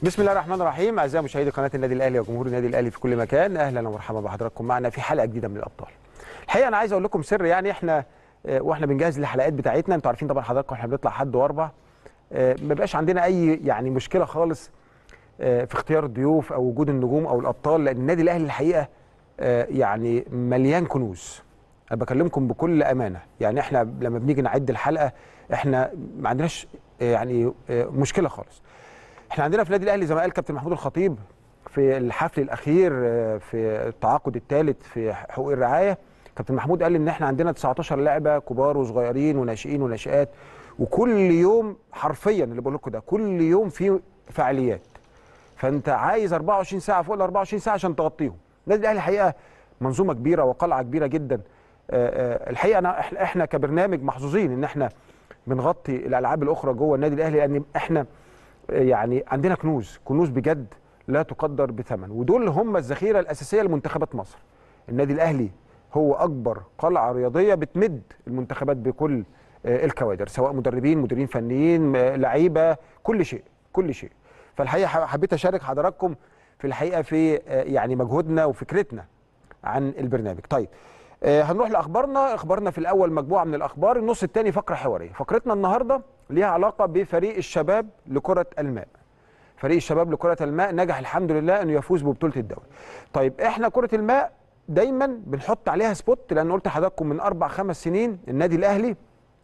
بسم الله الرحمن الرحيم اعزائي مشاهدي قناه النادي الاهلي وجمهور النادي الاهلي في كل مكان اهلا ومرحبا بحضراتكم معنا في حلقه جديده من الابطال. الحقيقه انا عايز اقول لكم سر يعني احنا آه، واحنا بنجهز الحلقات بتاعتنا انتوا عارفين طبعا حضراتكم احنا بنطلع حد واربع آه، ما بيبقاش عندنا اي يعني مشكله خالص آه، في اختيار الضيوف او وجود النجوم او الابطال لان النادي الاهلي الحقيقه آه، يعني مليان كنوز. انا بكلمكم بكل امانه يعني احنا لما بنيجي نعد الحلقه احنا ما عندناش آه، يعني آه، مشكله خالص. احنا عندنا في النادي الاهلي زي ما قال كابتن محمود الخطيب في الحفل الاخير آه، في التعاقد الثالث في حقوق الرعايه كابتن محمود قال ان احنا عندنا 19 لاعبه كبار وصغيرين وناشئين وناشئات وكل يوم حرفيا اللي بقول لكم ده كل يوم في فعاليات فانت عايز 24 ساعه فوق ال 24 ساعه عشان تغطيهم النادي الاهلي الحقيقه منظومه كبيره وقلعه كبيره جدا آه، آه، الحقيقه أنا إحنا- احنا كبرنامج محظوظين ان احنا بنغطي الالعاب الاخرى جوه النادي الاهلي لان احنا يعني عندنا كنوز كنوز بجد لا تقدر بثمن ودول هم الذخيره الاساسيه لمنتخبات مصر النادي الاهلي هو اكبر قلعه رياضيه بتمد المنتخبات بكل آه، الكوادر سواء مدربين مديرين فنيين آه، لعيبه كل شيء كل شيء فالحقيقه ح- حبيت اشارك حضراتكم في الحقيقه في آه، يعني مجهودنا وفكرتنا عن البرنامج طيب آه، هنروح لاخبارنا اخبارنا في الاول مجموعه من الاخبار النص الثاني فقره حواريه فقرتنا النهارده ليها علاقه بفريق الشباب لكره الماء فريق الشباب لكره الماء نجح الحمد لله انه يفوز ببطوله الدوري طيب احنا كره الماء دايما بنحط عليها سبوت لان قلت لحضراتكم من اربع خمس سنين النادي الاهلي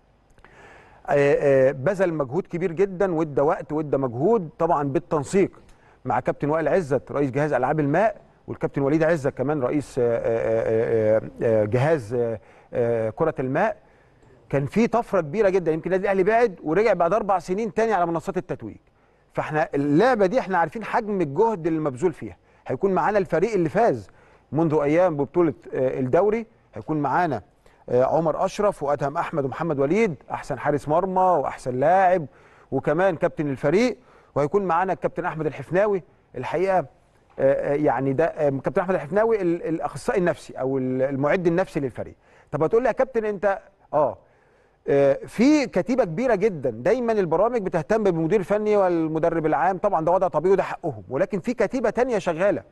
آه، آه، بذل مجهود كبير جدا وادى وقت وادى مجهود طبعا بالتنسيق مع كابتن وائل عزت رئيس جهاز العاب الماء والكابتن وليد عزت كمان رئيس آه، آه، آه، آه، جهاز آه، آه، كره الماء كان في طفره كبيره جدا يمكن النادي الاهلي بعد ورجع بعد اربع سنين تاني على منصات التتويج فاحنا اللعبه دي احنا عارفين حجم الجهد المبذول فيها هيكون معانا الفريق اللي فاز منذ ايام ببطوله آه، الدوري هيكون معانا آه، عمر اشرف وادهم احمد ومحمد وليد احسن حارس مرمى واحسن لاعب وكمان كابتن الفريق وهيكون معانا الكابتن احمد الحفناوي الحقيقه آه، آه، يعني ده آه، كابتن احمد الحفناوي ال- الاخصائي النفسي او ال- المعد النفسي للفريق طب هتقول لي يا كابتن انت اه آه، في كتيبه كبيره جدا دايما البرامج بتهتم بالمدير الفني والمدرب العام طبعا ده وضع طبيعي وده حقهم ولكن في كتيبه تانية شغاله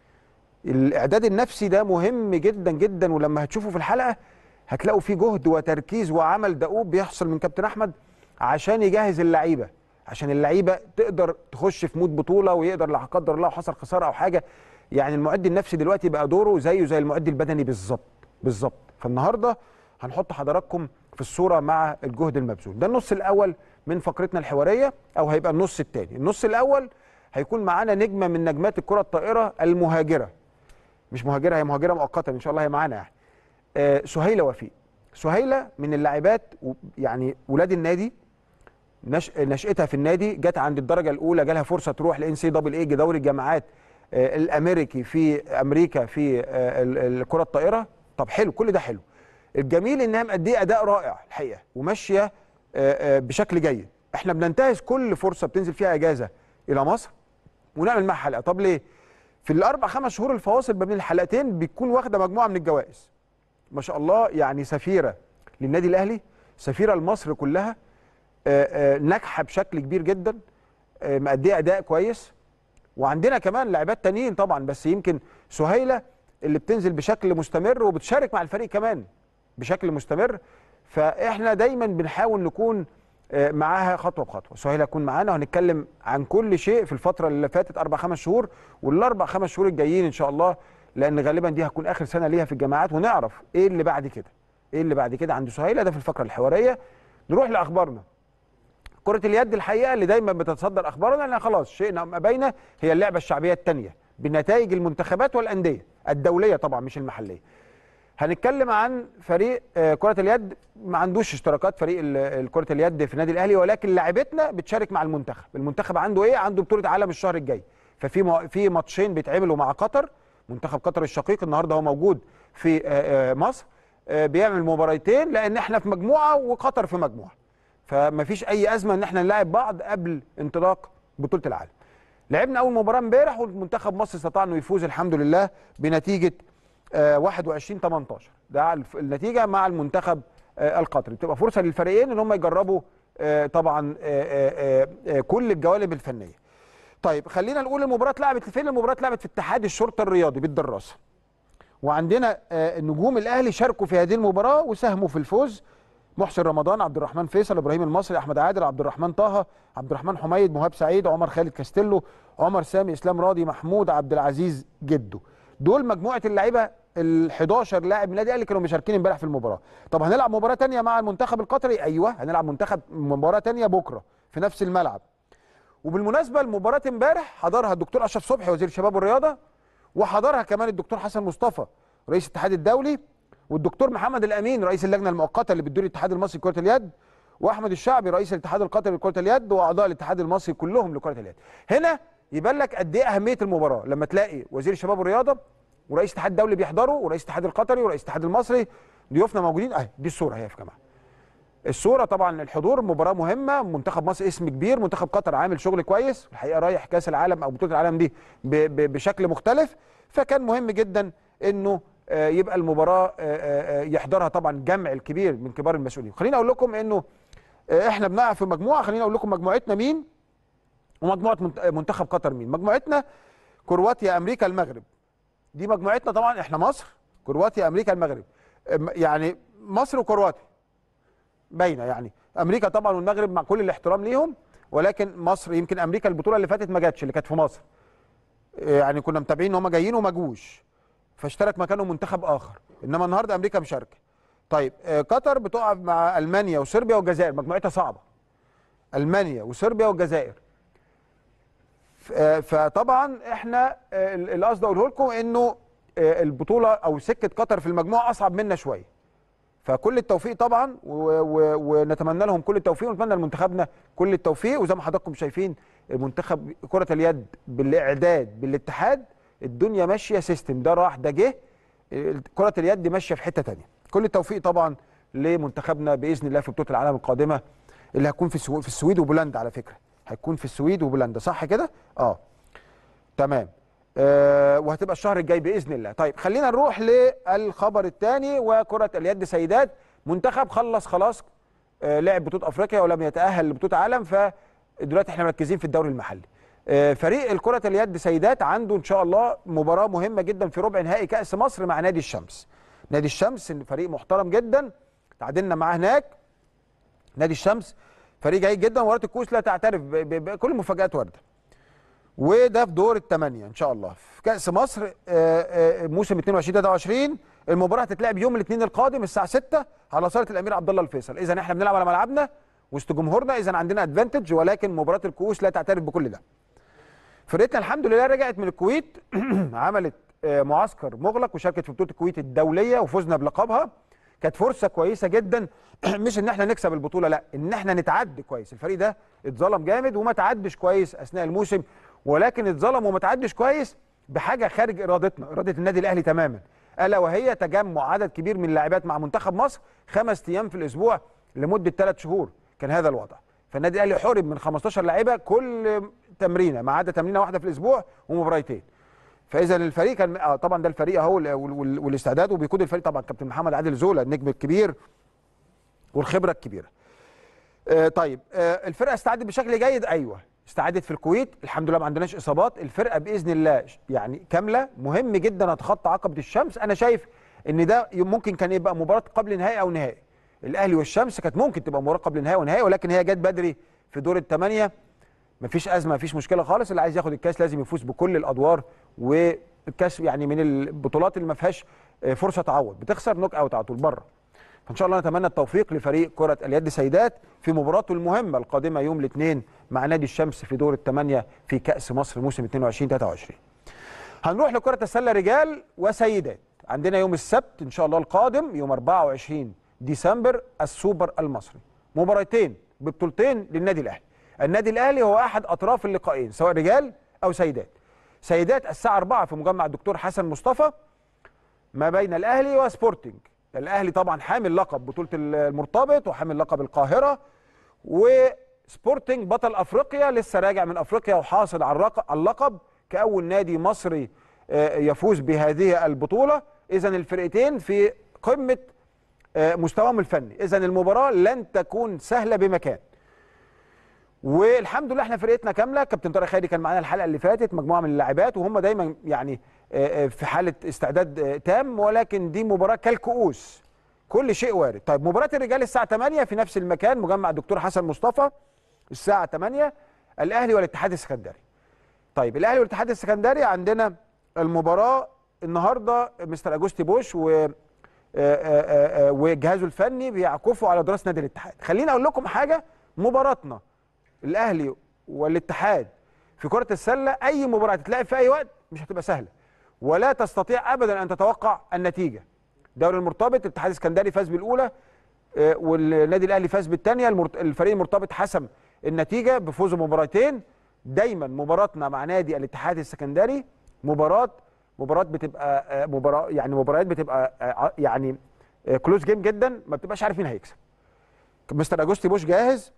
الاعداد النفسي ده مهم جدا جدا ولما هتشوفوا في الحلقه هتلاقوا فيه جهد وتركيز وعمل دؤوب بيحصل من كابتن احمد عشان يجهز اللعيبه عشان اللعيبه تقدر تخش في مود بطوله ويقدر لا قدر الله حصل خساره او حاجه يعني المعد النفسي دلوقتي بقى دوره زيه زي المعد البدني بالظبط بالظبط فالنهارده هنحط حضراتكم في الصوره مع الجهد المبذول ده النص الاول من فقرتنا الحواريه او هيبقى النص الثاني النص الاول هيكون معانا نجمه من نجمات الكره الطائره المهاجره مش مهاجره هي مهاجره مؤقتا ان شاء الله هي معانا يعني آه، سهيله وفيق سهيله من اللاعبات و- يعني ولاد النادي نش... نشأتها في النادي جت عند الدرجه الاولى جالها فرصه تروح لان سي دبل اي دوري الجامعات آه، الامريكي في امريكا في آه، ال- الكره الطائره طب حلو كل ده حلو الجميل انها مأديه اداء رائع الحقيقه وماشيه آه، آه، بشكل جيد احنا بننتهز كل فرصه بتنزل فيها اجازه الى مصر ونعمل معاها حلقه طب ليه في الاربع خمس شهور الفواصل ما بين الحلقتين بتكون واخده مجموعه من الجوائز ما شاء الله يعني سفيره للنادي الاهلي سفيره لمصر كلها آه، آه، ناجحه بشكل كبير جدا آه، مأديه اداء كويس وعندنا كمان لاعبات تانيين طبعا بس يمكن سهيله اللي بتنزل بشكل مستمر وبتشارك مع الفريق كمان بشكل مستمر فاحنا دايما بنحاول نكون آه، معاها خطوه بخطوه سهيله تكون معانا وهنتكلم عن كل شيء في الفتره اللي فاتت اربع خمس شهور والاربع خمس شهور الجايين ان شاء الله لان غالبا دي هتكون اخر سنه ليها في الجامعات ونعرف ايه اللي بعد كده ايه اللي بعد كده عند سهيله ده في الفقره الحواريه نروح لاخبارنا كرة اليد الحقيقة اللي دايما بتتصدر أخبارنا لأنها خلاص شئنا أم أبينا هي اللعبة الشعبية الثانية بنتائج المنتخبات والأندية الدولية طبعا مش المحلية. هنتكلم عن فريق آه، كرة اليد ما عندوش اشتراكات فريق ال- ال- كرة اليد في النادي الأهلي ولكن لاعبتنا بتشارك مع المنتخب، المنتخب عنده إيه؟ عنده بطولة عالم الشهر الجاي. ففي مو- في ماتشين بيتعملوا مع قطر منتخب قطر الشقيق النهارده هو موجود في آه، آه، مصر آه، بيعمل مباراتين لأن احنا في مجموعة وقطر في مجموعة. فما فيش اي ازمه ان احنا نلاعب بعض قبل انطلاق بطوله العالم لعبنا اول مباراه امبارح والمنتخب مصر استطاع انه يفوز الحمد لله بنتيجه آه، 21 18 ده الف- النتيجه مع المنتخب آه، القطري بتبقى فرصه للفريقين ان هم يجربوا آه، طبعا آه، آه، آه، كل الجوانب الفنيه طيب خلينا نقول المباراه اتلعبت فين المباراه اتلعبت في اتحاد الشرطه الرياضي بالدراسه وعندنا آه، نجوم الاهلي شاركوا في هذه المباراه وساهموا في الفوز محسن رمضان عبد الرحمن فيصل ابراهيم المصري احمد عادل عبد الرحمن طه عبد الرحمن حميد مهاب سعيد عمر خالد كاستيلو عمر سامي اسلام راضي محمود عبد العزيز جدو دول مجموعه اللعيبه ال 11 لاعب من النادي الاهلي كانوا مشاركين امبارح في المباراه طب هنلعب مباراه تانية مع المنتخب القطري ايوه هنلعب منتخب مباراه تانية بكره في نفس الملعب وبالمناسبه المباراه امبارح حضرها الدكتور اشرف صبحي وزير الشباب والرياضه وحضرها كمان الدكتور حسن مصطفى رئيس الاتحاد الدولي والدكتور محمد الامين رئيس اللجنه المؤقته اللي بتدير الاتحاد المصري لكره اليد واحمد الشعبي رئيس الاتحاد القطري لكره اليد واعضاء الاتحاد المصري كلهم لكره اليد هنا يبان لك قد ايه اهميه المباراه لما تلاقي وزير الشباب والرياضه ورئيس الاتحاد الدولي بيحضروا ورئيس الاتحاد القطري ورئيس الاتحاد المصري ضيوفنا موجودين اهي دي الصوره اهي يا جماعه الصوره طبعا الحضور مباراه مهمه منتخب مصر اسم كبير منتخب قطر عامل شغل كويس الحقيقه رايح كاس العالم او بطوله العالم دي ب- ب- بشكل مختلف فكان مهم جدا انه آه، يبقى المباراه آه، آه، آه، يحضرها طبعا جمع الكبير من كبار المسؤولين خليني اقول لكم انه آه، احنا بنلعب في مجموعه خليني اقول لكم مجموعتنا مين ومجموعه منت- منتخب قطر مين مجموعتنا كرواتيا امريكا المغرب دي مجموعتنا طبعا احنا مصر كرواتيا امريكا المغرب أم- يعني مصر وكرواتيا باينه يعني امريكا طبعا والمغرب مع كل الاحترام ليهم ولكن مصر يمكن امريكا البطوله اللي فاتت ما جاتش اللي كانت في مصر يعني كنا متابعين ان هم جايين وما جوش فاشترك مكانهم منتخب اخر انما النهارده امريكا مشاركه طيب آه، قطر بتقع مع المانيا وصربيا والجزائر مجموعتها صعبه المانيا وصربيا والجزائر ف- آه، فطبعا احنا آه، ال- اللي قصدي اقوله لكم انه آه، البطوله او سكه قطر في المجموعه اصعب منا شويه فكل التوفيق طبعا و- و- ونتمنى لهم كل التوفيق ونتمنى لمنتخبنا كل التوفيق وزي ما حضراتكم شايفين منتخب كرة اليد بالاعداد بالاتحاد الدنيا ماشيه سيستم ده راح ده جه كرة اليد ماشيه في حته تانية كل التوفيق طبعا لمنتخبنا باذن الله في بطوله العالم القادمه اللي هتكون في السو- في السويد وبولندا على فكره هتكون في السويد وبولندا صح كده اه تمام آه وهتبقى الشهر الجاي باذن الله طيب خلينا نروح للخبر الثاني وكره اليد سيدات منتخب خلص خلاص آه لعب بطوله افريقيا ولم يتاهل لبطوله عالم فدلوقتي احنا مركزين في الدوري المحلي آه فريق الكره اليد سيدات عنده ان شاء الله مباراه مهمه جدا في ربع نهائي كاس مصر مع نادي الشمس نادي الشمس فريق محترم جدا تعادلنا معاه هناك نادي الشمس فريق جيد جدا ومباراه الكوس لا تعترف ب- ب- بكل المفاجات وارده وده في دور الثمانيه ان شاء الله في كاس مصر آه، آه، موسم 22 23 المباراه هتتلعب يوم الاثنين القادم الساعه 6 على صاله الامير عبد الله الفيصل اذا احنا بنلعب على ملعبنا وسط جمهورنا اذا عندنا ادفانتج ولكن مباراه الكؤوس لا تعترف بكل ده فرقتنا الحمد لله رجعت من الكويت عملت آه، معسكر مغلق وشاركت في بطوله الكويت الدوليه وفزنا بلقبها كانت فرصه كويسه جدا مش ان احنا نكسب البطوله لا ان احنا نتعدي كويس الفريق ده اتظلم جامد وما تعدش كويس اثناء الموسم ولكن اتظلم وما تعدش كويس بحاجه خارج ارادتنا اراده النادي الاهلي تماما الا وهي تجمع عدد كبير من اللاعبات مع منتخب مصر خمس ايام في الاسبوع لمده ثلاث شهور كان هذا الوضع فالنادي الاهلي حرم من 15 لاعيبه كل تمرينه ما عدا تمرينه واحده في الاسبوع ومباراتين فاذا الفريق كان آه طبعا ده الفريق اهو وال- وال- والاستعداد وبيقود الفريق طبعا كابتن محمد عادل زولا النجم الكبير والخبره الكبيره آه طيب آه الفرقه استعدت بشكل جيد ايوه استعدت في الكويت الحمد لله ما عندناش اصابات الفرقه باذن الله ش- يعني كامله مهم جدا اتخطى عقبه الشمس انا شايف ان ده ي- ممكن كان يبقى مباراه قبل نهائي او نهائي الاهلي والشمس كانت ممكن تبقى مباراه قبل نهائي ونهائي ولكن هي جت بدري في دور الثمانيه مفيش ازمه مفيش مشكله خالص اللي عايز ياخد الكاس لازم يفوز بكل الادوار والكاس يعني من البطولات اللي ما فيهاش آه، فرصه تعوض بتخسر نوك اوت على طول بره فان شاء الله نتمنى التوفيق لفريق كره اليد سيدات في مباراته المهمه القادمه يوم الاثنين مع نادي الشمس في دور الثمانيه في كاس مصر موسم 22 23 هنروح لكره السله رجال وسيدات عندنا يوم السبت ان شاء الله القادم يوم 24 ديسمبر السوبر المصري مباراتين ببطولتين للنادي الاهلي النادي الاهلي هو احد اطراف اللقاءين سواء رجال او سيدات سيدات الساعه 4 في مجمع الدكتور حسن مصطفى ما بين الاهلي وسبورتنج الاهلي طبعا حامل لقب بطوله المرتبط وحامل لقب القاهره وسبورتنج بطل افريقيا لسه راجع من افريقيا وحاصل على الرق- على اللقب كاول نادي مصري آه، يفوز بهذه البطوله اذا الفرقتين في قمه آه، مستواهم الفني اذا المباراه لن تكون سهله بمكان والحمد لله احنا فرقتنا كامله كابتن طارق خيري كان معانا الحلقه اللي فاتت مجموعه من اللاعبات وهم دايما يعني آه، آه، في حاله استعداد آه، تام ولكن دي مباراه كالكؤوس كل شيء وارد طيب مباراه الرجال الساعه 8 في نفس المكان مجمع الدكتور حسن مصطفى الساعه 8 الاهلي والاتحاد السكندري طيب الاهلي والاتحاد السكندري عندنا المباراه النهارده مستر اجوستي بوش و آه، آه، آه، وجهازه الفني بيعكفوا على دراسه نادي الاتحاد خليني اقول لكم حاجه مباراتنا الاهلي والاتحاد في كره السله اي مباراه تتلعب في اي وقت مش هتبقى سهله ولا تستطيع ابدا ان تتوقع النتيجه دوري المرتبط الاتحاد السكندري فاز بالاولى آه، والنادي الاهلي فاز بالثانيه الفريق المرتبط حسم النتيجه بفوزه مباراتين دايما مباراتنا مع نادي الاتحاد السكندري مباراه مباراه بتبقى آه، مباراه يعني مباريات بتبقى آه، يعني كلوز جيم جدا ما بتبقاش عارف مين هيكسب مستر اجوستي بوش جاهز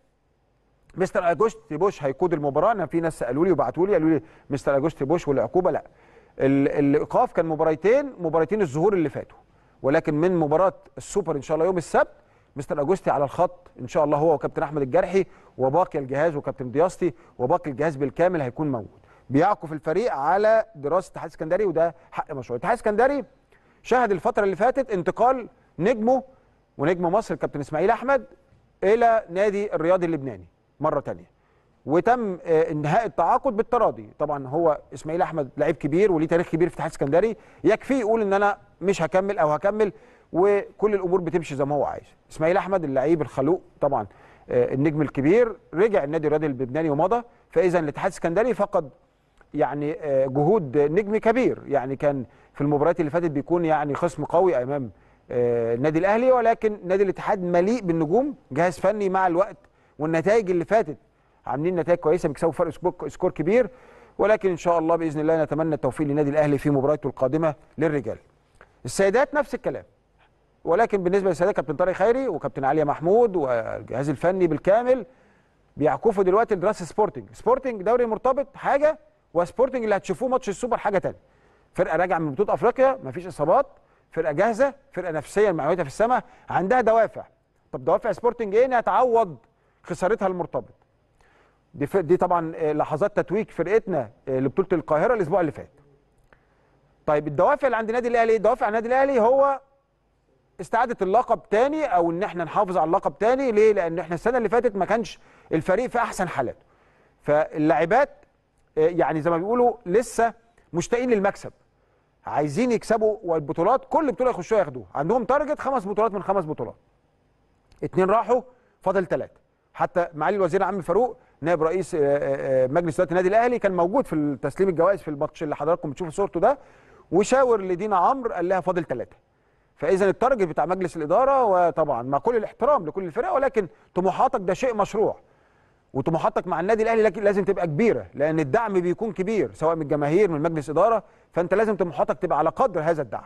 مستر اجوستي بوش هيقود المباراه انا في ناس سالوا لي وبعتوا لي قالوا لي مستر اجوستي بوش والعقوبه لا ال- الايقاف كان مباراتين مباراتين الظهور اللي فاتوا ولكن من مباراه السوبر ان شاء الله يوم السبت مستر اجوستي على الخط ان شاء الله هو وكابتن احمد الجرحي وباقي الجهاز وكابتن دياستي وباقي الجهاز بالكامل هيكون موجود بيعكف الفريق على دراسه الاتحاد السكندري وده حق مشروع الاتحاد السكندري شهد الفتره اللي فاتت انتقال نجمه ونجم مصر الكابتن اسماعيل احمد الى نادي الرياضي اللبناني مره تانية وتم آه، انهاء التعاقد بالتراضي طبعا هو اسماعيل احمد لعيب كبير وليه تاريخ كبير في الاتحاد السكندري يكفي يقول ان انا مش هكمل او هكمل وكل الامور بتمشي زي ما هو عايز اسماعيل احمد اللعيب الخلوق طبعا آه، النجم الكبير رجع النادي الرياضي اللبناني ومضى فاذا الاتحاد السكندري فقد يعني آه، جهود نجم كبير يعني كان في المباريات اللي فاتت بيكون يعني خصم قوي امام آه، النادي الاهلي ولكن نادي الاتحاد مليء بالنجوم جهاز فني مع الوقت والنتائج اللي فاتت عاملين نتائج كويسه بيكسبوا فرق سكور- سكور كبير ولكن ان شاء الله باذن الله نتمنى التوفيق للنادي الاهلي في مباراته القادمه للرجال. السيدات نفس الكلام ولكن بالنسبه للسيدات كابتن طارق خيري وكابتن عليا محمود والجهاز الفني بالكامل بيعكفوا دلوقتي لدراسه سبورتنج، سبورتنج دوري مرتبط حاجه وسبورتنج اللي هتشوفوه ماتش السوبر حاجه ثانيه. فرقه راجعه من بطوله افريقيا مفيش اصابات، فرقه جاهزه، فرقه نفسيا معنوياتها في السماء، عندها دوافع. طب دوافع سبورتنج ايه؟ انها تعوض خسارتها المرتبط. دي ف... دي طبعا آه، لحظات تتويج فرقتنا آه، لبطوله القاهره الاسبوع اللي فات. طيب الدوافع اللي عند النادي الاهلي ايه؟ دوافع النادي الاهلي هو استعاده اللقب تاني او ان احنا نحافظ على اللقب تاني ليه؟ لان احنا السنه اللي فاتت ما كانش الفريق في احسن حالاته. فاللاعبات آه، يعني زي ما بيقولوا لسه مشتاقين للمكسب. عايزين يكسبوا والبطولات كل بطوله يخشوها ياخدوها، عندهم تارجت خمس بطولات من خمس بطولات. اتنين راحوا فاضل ثلاثه. حتى معالي الوزير عم فاروق نائب رئيس آه، آه، آه، مجلس اداره النادي الاهلي كان موجود في تسليم الجوائز في الماتش اللي حضراتكم بتشوفوا صورته ده وشاور لدينا عمرو قال لها فاضل ثلاثه. فاذا التارجت بتاع مجلس الاداره وطبعا مع كل الاحترام لكل الفرق ولكن طموحاتك ده شيء مشروع. وطموحاتك مع النادي الاهلي لكن لازم تبقى كبيره لان الدعم بيكون كبير سواء من الجماهير من مجلس اداره فانت لازم طموحاتك تبقى على قدر هذا الدعم.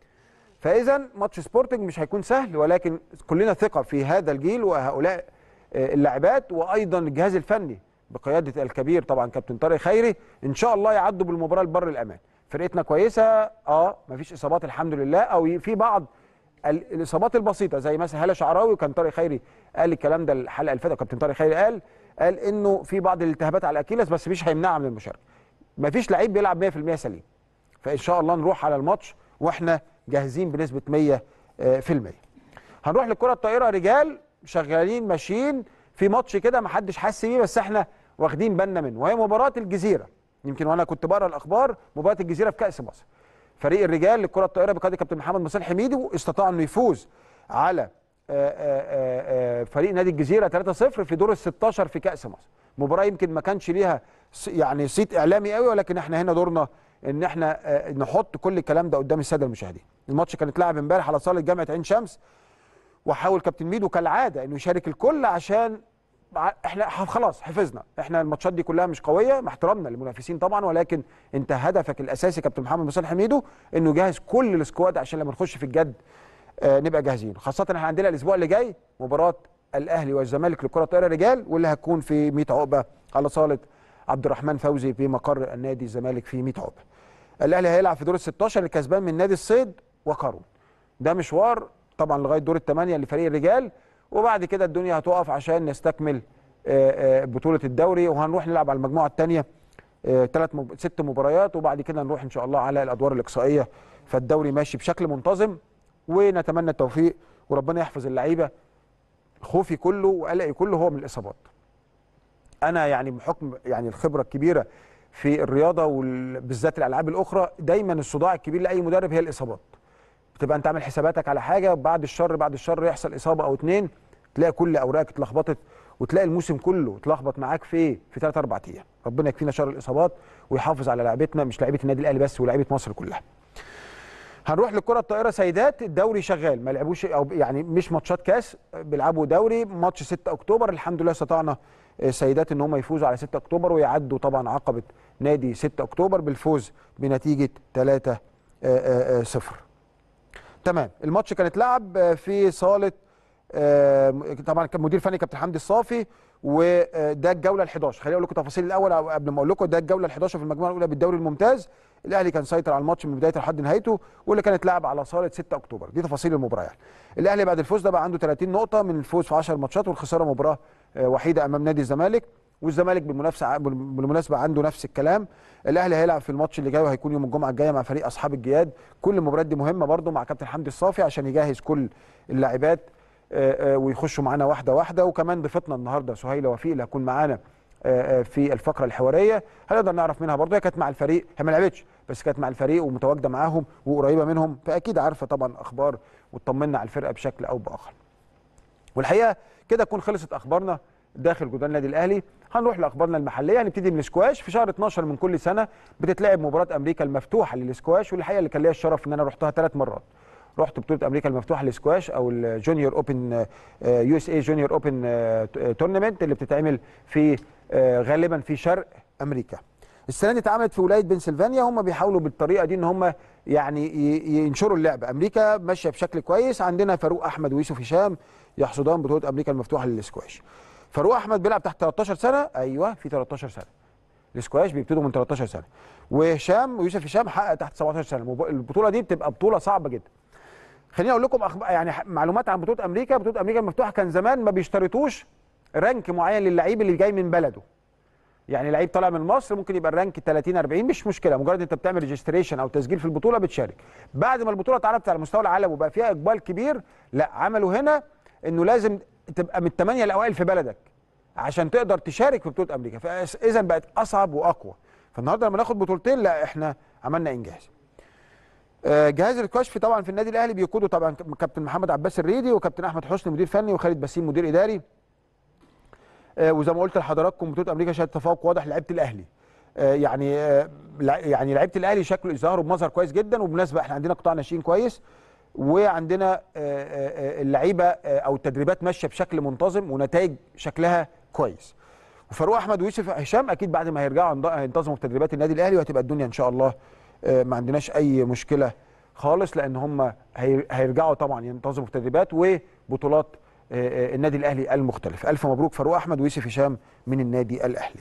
فاذا ماتش سبورتنج مش هيكون سهل ولكن كلنا ثقه في هذا الجيل وهؤلاء آه، اللاعبات وايضا الجهاز الفني بقياده الكبير طبعا كابتن طارق خيري ان شاء الله يعدوا بالمباراه لبر الامان. فرقتنا كويسه اه مفيش اصابات الحمد لله او في بعض ال- الاصابات البسيطه زي مثلا هاله شعراوي وكان طارق خيري قال الكلام ده الحلقه اللي فاتت كابتن طارق خيري قال قال انه في بعض الالتهابات على الاكيلس بس مش هيمنعها من المشاركه. مفيش لعيب بيلعب 100% سليم. فان شاء الله نروح على الماتش واحنا جاهزين بنسبه 100 آه، في المية. هنروح للكره الطائره رجال شغالين ماشيين في ماتش كده ما حدش حس بيه بس احنا واخدين بالنا منه وهي مباراه الجزيره يمكن وانا كنت بقرا الاخبار مباراه الجزيره في كاس مصر فريق الرجال للكره الطائره بقياده كابتن محمد مصالح حميدي استطاع انه يفوز على آه، آه، آه، آه، فريق نادي الجزيره 3-0 في دور ال 16 في كاس مصر مباراه يمكن ما كانش ليها ص- يعني صيت اعلامي قوي ولكن احنا هنا دورنا ان احنا آه، نحط كل الكلام ده قدام الساده المشاهدين الماتش كان اتلعب امبارح على صاله جامعه عين شمس وحاول كابتن ميدو كالعاده انه يشارك الكل عشان ع- احنا ح- خلاص حفظنا احنا الماتشات دي كلها مش قويه مع احترامنا للمنافسين طبعا ولكن انت هدفك الاساسي كابتن محمد مصالح حميدو انه يجهز كل السكواد عشان لما نخش في الجد آه نبقى جاهزين خاصه احنا عندنا الاسبوع اللي جاي مباراه الاهلي والزمالك لكره الطائره رجال واللي هتكون في 100 عقبه على صاله عبد الرحمن فوزي في مقر النادي الزمالك في 100 عقبه الاهلي هيلعب في دور ال 16 الكسبان من نادي الصيد وقارون ده مشوار طبعا لغايه دور الثمانيه لفريق الرجال وبعد كده الدنيا هتقف عشان نستكمل آه، آه، بطوله الدوري وهنروح نلعب على المجموعه الثانيه ثلاث مب... ست مباريات وبعد كده نروح ان شاء الله على الادوار الاقصائيه فالدوري ماشي بشكل منتظم ونتمنى التوفيق وربنا يحفظ اللعيبه خوفي كله وقلقي كله هو من الاصابات انا يعني بحكم يعني الخبره الكبيره في الرياضه وبالذات الالعاب الاخرى دايما الصداع الكبير لاي مدرب هي الاصابات بتبقى انت عامل حساباتك على حاجه بعد الشر بعد الشر يحصل اصابه او اتنين تلاقي كل اوراقك اتلخبطت وتلاقي الموسم كله اتلخبط معاك في ايه في 3 4 ايام ربنا يكفينا شر الاصابات ويحافظ على لعيبتنا مش لعيبه النادي الاهلي بس ولاعيبه مصر كلها هنروح للكره الطائره سيدات الدوري شغال ما لعبوش او يعني مش ماتشات كاس بيلعبوا دوري ماتش 6 اكتوبر الحمد لله استطعنا آه، سيدات ان هم يفوزوا على 6 اكتوبر ويعدوا طبعا عقبه نادي 6 اكتوبر بالفوز بنتيجه 3 0 تمام الماتش كان اتلعب آه، في صاله آه، طبعا كان مدير فني كابتن حمدي الصافي وده الجوله ال11 خليني اقول لكم تفاصيل الاول أو قبل ما اقول لكم ده الجوله ال11 في المجموعه الاولى بالدوري الممتاز الاهلي كان سيطر على الماتش من بدايته لحد نهايته واللي كانت اتلعب على صاله 6 اكتوبر دي تفاصيل المباراه يعني الاهلي بعد الفوز ده بقى عنده 30 نقطه من الفوز في 10 ماتشات والخساره مباراه آه، وحيده امام نادي الزمالك والزمالك بالمنافسه بالمناسبه عنده نفس الكلام الاهلي هيلعب في الماتش اللي جاي وهيكون يوم الجمعه الجايه مع فريق اصحاب الجياد كل المباريات دي مهمه برده مع كابتن حمدي الصافي عشان يجهز كل اللاعبات آه، آه، ويخشوا معانا واحده واحده وكمان ضيفتنا النهارده سهيله وفيق اللي هتكون معانا آه، في الفقره الحواريه هنقدر نعرف منها برضه هي كانت مع الفريق هي ما لعبتش بس كانت مع الفريق ومتواجده معاهم وقريبه منهم فاكيد عارفه طبعا اخبار وتطمنا على الفرقه بشكل او باخر والحقيقه كده تكون خلصت اخبارنا داخل جدران النادي الاهلي هنروح لاخبارنا المحليه هنبتدي من السكواش في شهر 12 من كل سنه بتتلعب مباراه امريكا المفتوحه للسكواش والحقيقه اللي كان ليا الشرف ان انا رحتها ثلاث مرات رحت بطوله امريكا المفتوحه للسكواش او الجونيور اوبن يو اس اي جونيور اوبن تورنمنت اللي بتتعمل في آه، غالبا في شرق امريكا السنه دي اتعملت في ولايه بنسلفانيا هم بيحاولوا بالطريقه دي ان هم يعني ينشروا اللعبه امريكا ماشيه بشكل كويس عندنا فاروق احمد ويوسف هشام يحصدان بطوله امريكا المفتوحه للسكواش فاروق احمد بيلعب تحت 13 سنه ايوه في 13 سنه السكواش بيبتدوا من 13 سنه وهشام ويوسف هشام حقق تحت 17 سنه البطوله دي بتبقى بطوله صعبه جدا خليني اقول لكم أخب... يعني معلومات عن بطوله امريكا بطوله امريكا المفتوحه كان زمان ما بيشترطوش رانك معين للعيب اللي جاي من بلده يعني لعيب طالع من مصر ممكن يبقى الرانك 30 40 مش مشكله مجرد انت بتعمل ريجستريشن او تسجيل في البطوله بتشارك بعد ما البطوله اتعرفت على مستوى العالم وبقى فيها اقبال كبير لا عملوا هنا انه لازم تبقى من الثمانيه الاوائل في بلدك عشان تقدر تشارك في بطوله امريكا فاذا بقت اصعب واقوى فالنهارده لما ناخد بطولتين لا احنا عملنا انجاز آه، جهاز الكشف طبعا في النادي الاهلي بيقوده طبعا كابتن محمد عباس الريدي وكابتن احمد حسني مدير فني وخالد بسيم مدير اداري آه، وزي ما قلت لحضراتكم بطوله امريكا شهدت تفوق واضح لعيبه الاهلي آه، يعني يعني لعيبه الاهلي شكله ظهروا بمظهر كويس جدا وبالمناسبه احنا عندنا قطاع ناشئين كويس وعندنا اللعيبه او التدريبات ماشيه بشكل منتظم ونتائج شكلها كويس وفاروق احمد ويوسف هشام اكيد بعد ما هيرجعوا هينتظموا في تدريبات النادي الاهلي وهتبقى الدنيا ان شاء الله آه، ما عندناش اي مشكله خالص لان هم هيرجعوا طبعا ينتظموا في تدريبات وبطولات آه، آه، النادي الاهلي المختلف الف مبروك فاروق احمد ويوسف هشام من النادي الاهلي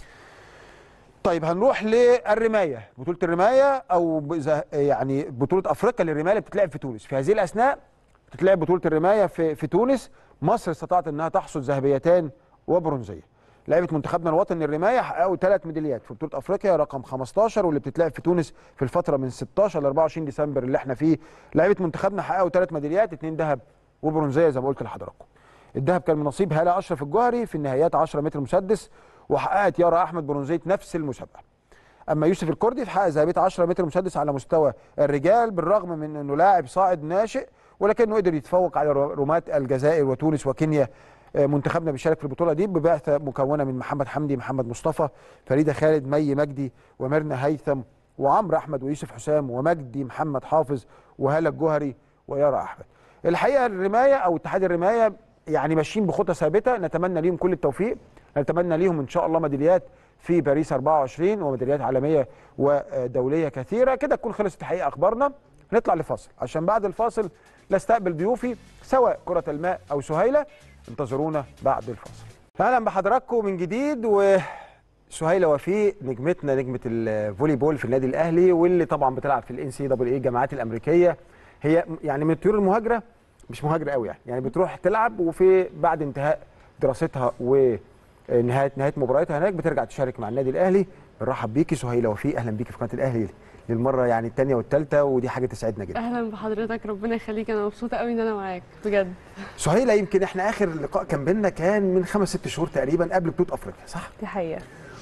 طيب هنروح للرمايه بطوله الرمايه او يعني بطوله افريقيا للرمايه اللي بتتلعب في تونس في هذه الاثناء بتتلعب بطوله الرمايه في في تونس مصر استطاعت انها تحصد ذهبيتان وبرونزيه لعيبه منتخبنا الوطني الرمايه حققوا ثلاث ميداليات في بطوله افريقيا رقم 15 واللي بتتلعب في تونس في الفتره من 16 ل 24 ديسمبر اللي احنا فيه لعيبه منتخبنا حققوا ثلاث ميداليات اثنين ذهب وبرونزيه زي ما قلت لحضراتكم الذهب كان من نصيب هاله اشرف الجوهري في النهائيات 10 متر مسدس وحققت يارا احمد برونزيه نفس المسابقه اما يوسف الكردي فحقق ذهبيه 10 متر مسدس على مستوى الرجال بالرغم من انه لاعب صاعد ناشئ ولكنه قدر يتفوق على رماة الجزائر وتونس وكينيا آه، منتخبنا بيشارك في البطوله دي ببعثه مكونه من محمد حمدي محمد مصطفى فريده خالد مي مجدي وميرنا هيثم وعمرو احمد ويوسف حسام ومجدي محمد حافظ وهاله الجوهري ويارا احمد الحقيقه الرمايه او اتحاد الرمايه يعني ماشيين بخطى ثابته نتمنى ليهم كل التوفيق نتمنى ليهم ان شاء الله ميداليات في باريس 24 وميداليات عالميه ودوليه كثيره كده تكون خلصت الحقيقه اخبارنا نطلع لفاصل عشان بعد الفاصل نستقبل ضيوفي سواء كره الماء او سهيله انتظرونا بعد الفاصل اهلا بحضراتكم من جديد و سهيله وفيق نجمتنا نجمه الفولي بول في النادي الاهلي واللي طبعا بتلعب في الان سي دبل اي الجامعات الامريكيه هي يعني من الطيور المهاجره مش مهاجره قوي يعني يعني بتروح تلعب وفي بعد انتهاء دراستها و آه، نهايه نهايه مبارياتها هناك بترجع تشارك مع النادي الاهلي بنرحب بيكي سهيله وفيق اهلا بيكي في قناه الاهلي للمره يعني الثانيه والثالثه ودي حاجه تسعدنا جدا اهلا بحضرتك ربنا يخليك انا مبسوطه قوي ان انا معاك بجد سهيله يمكن احنا اخر لقاء كان بينا كان من خمس ست شهور تقريبا قبل بطوله افريقيا صح دي حقيقه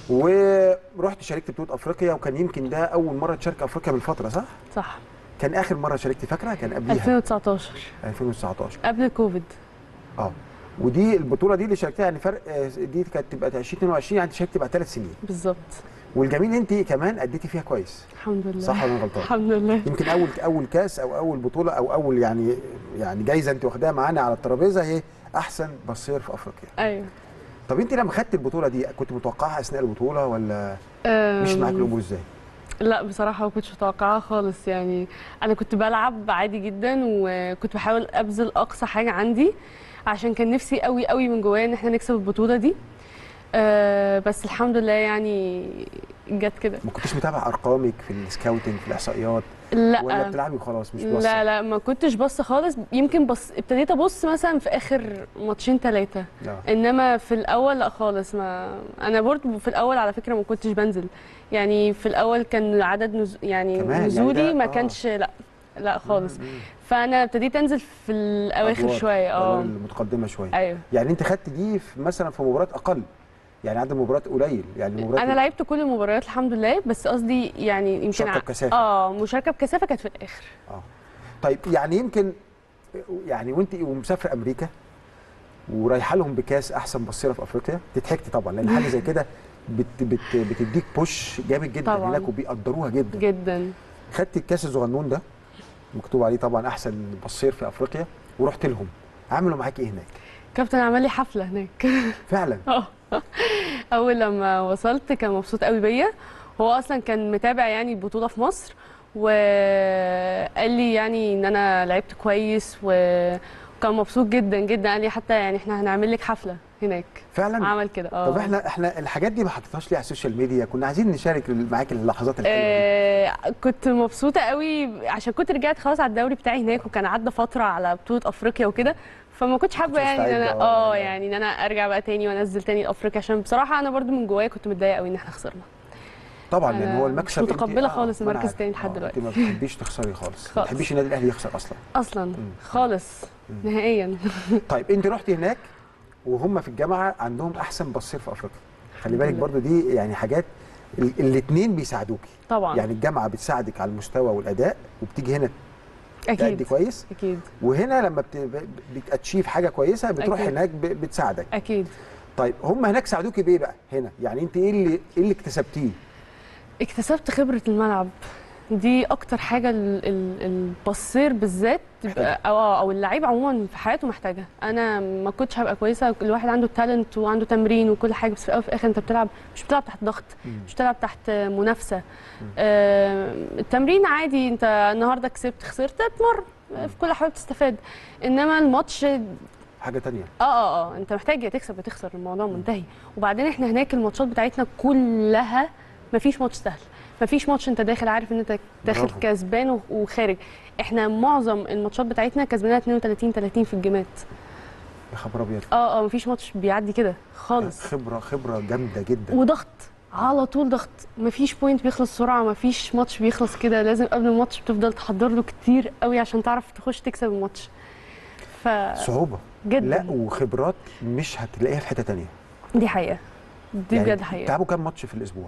ورحت شاركت بطوله افريقيا وكان يمكن ده اول مره تشارك افريقيا من فتره صح صح كان اخر مره شاركتي فاكره كان قبليها 2019 2019 قبل الكوفيد اه ودي البطوله دي اللي شاركتها يعني فرق آه، دي كانت تبقى 2022 يعني انت شاركتي بقى ثلاث سنين بالظبط والجميل انت كمان اديتي فيها كويس الحمد لله صح ولا أنا غلطان؟ الحمد لله يمكن اول اول كاس او اول بطوله او اول يعني يعني جايزه انت واخداها معانا على الترابيزه هي احسن بصير في افريقيا ايوه طب انت لما خدت البطوله دي كنت متوقعها اثناء البطوله ولا مش معاك أم، الامور ازاي لا بصراحه ما كنتش متوقعاها خالص يعني انا كنت بلعب عادي جدا وكنت بحاول ابذل اقصى حاجه عندي عشان كان نفسي قوي قوي من جوايا ان احنا نكسب البطوله دي أه بس الحمد لله يعني جت كده ما كنتش متابع ارقامك في السكاوتنج في الاحصائيات لا ولا بتلعبي وخلاص مش بس لا لا ما كنتش بص خالص يمكن بص ابتديت ابص مثلا في اخر ماتشين ثلاثه لا. انما في الاول لا خالص ما انا برضه في الاول على فكره ما كنتش بنزل يعني في الاول كان عدد نز... يعني كمان، يعني نزولي ده- ما آه. كانش لا لا خالص مم. فانا ابتديت انزل في الاواخر أدوار، شويه الأدوار اه المتقدمه شويه ايوه يعني انت خدت دي في مثلا في مباريات اقل يعني عدد مباريات قليل يعني مباريات انا لعبت كل المباريات الحمد لله بس قصدي يعني يمكن مشاركة ع- بكثافة. اه مشاركه بكثافه كانت في الاخر اه طيب يعني يمكن يعني وانت ومسافره امريكا ورايحه لهم بكاس احسن بصيره في افريقيا تضحكتي طبعا لان حاجه زي كده بت بت بتديك بوش جامد جدا طبعاً. هناك وبيقدروها جدا جدا خدت الكاس الصغنون ده مكتوب عليه طبعا احسن بصير في افريقيا ورحت لهم عملوا معاك ايه هناك كابتن عمل لي حفله هناك فعلا اه اول لما وصلت كان مبسوط قوي بيا هو اصلا كان متابع يعني البطوله في مصر وقال لي يعني ان انا لعبت كويس و- وكان مبسوط جدا جدا قال لي حتى يعني احنا هنعمل لك حفله هناك فعلا عمل كده اه طب احنا احنا الحاجات دي ما حطيتهاش ليه على السوشيال ميديا كنا عايزين نشارك معاك اللحظات الحلوه دي. آه كنت مبسوطه قوي عشان كنت رجعت خلاص على الدوري بتاعي هناك وكان عدى فتره على بطوله افريقيا وكده فما كنتش حابه كنتش يعني ان انا مستعدة، اه آه. يعني ان انا ارجع بقى تاني وانزل تاني افريقيا عشان بصراحه انا برضو من جوايا كنت متضايقه قوي ان احنا خسرنا طبعا لان أنا هو مش المكسب أنت- متقبلة آه، خالص ما أنا المركز عارف. التاني لحد آه، دلوقتي. انت ما بتحبيش تخسري خالص ما خالص. بتحبيش النادي الاهلي يخسر اصلا اصلا خالص نهائيا طيب انت رحتي هناك وهم في الجامعه عندهم احسن بصير في افريقيا خلي الحمد بالك لله. برضو دي يعني حاجات الاثنين بيساعدوكي طبعا يعني الجامعه بتساعدك على المستوى والاداء وبتيجي هنا تأدي اكيد كويس اكيد وهنا لما بت- بتاتشيف حاجه كويسه بتروح أكيد. هناك ب- بتساعدك اكيد طيب هم هناك ساعدوكي بايه بقى هنا يعني انت ايه اللي ايه اللي اكتسبتيه اكتسبت خبره الملعب دي اكتر حاجه ال- ال- البصير بالذات محتاجها. تبقى- او او اللعيب عموما في حياته محتاجه انا ما كنتش هبقى كويسه الواحد عنده تالنت وعنده تمرين وكل حاجه بس في الاول وفي الاخر انت بتلعب مش بتلعب تحت ضغط مش بتلعب تحت منافسه آه، التمرين عادي انت النهارده كسبت خسرت اتمر في كل حاجه بتستفاد انما الماتش حاجه تانية اه اه اه انت محتاج يا تكسب يا تخسر الموضوع منتهي وبعدين احنا هناك الماتشات بتاعتنا كلها مفيش ماتش سهل مفيش ماتش انت داخل عارف ان انت داخل برافو. كسبان و- وخارج احنا معظم الماتشات بتاعتنا كسبانها 32 30 في الجيمات يا خبر ابيض اه اه مفيش ماتش بيعدي كده خالص خبره خبره جامده جدا وضغط على طول ضغط مفيش بوينت بيخلص بسرعه مفيش ماتش بيخلص كده لازم قبل الماتش بتفضل تحضر له كتير قوي عشان تعرف تخش تكسب الماتش ف صعوبه جدا لا وخبرات مش هتلاقيها في حته تانية دي حقيقه دي يعني بجد حقيقه بتلعبوا كام ماتش في الاسبوع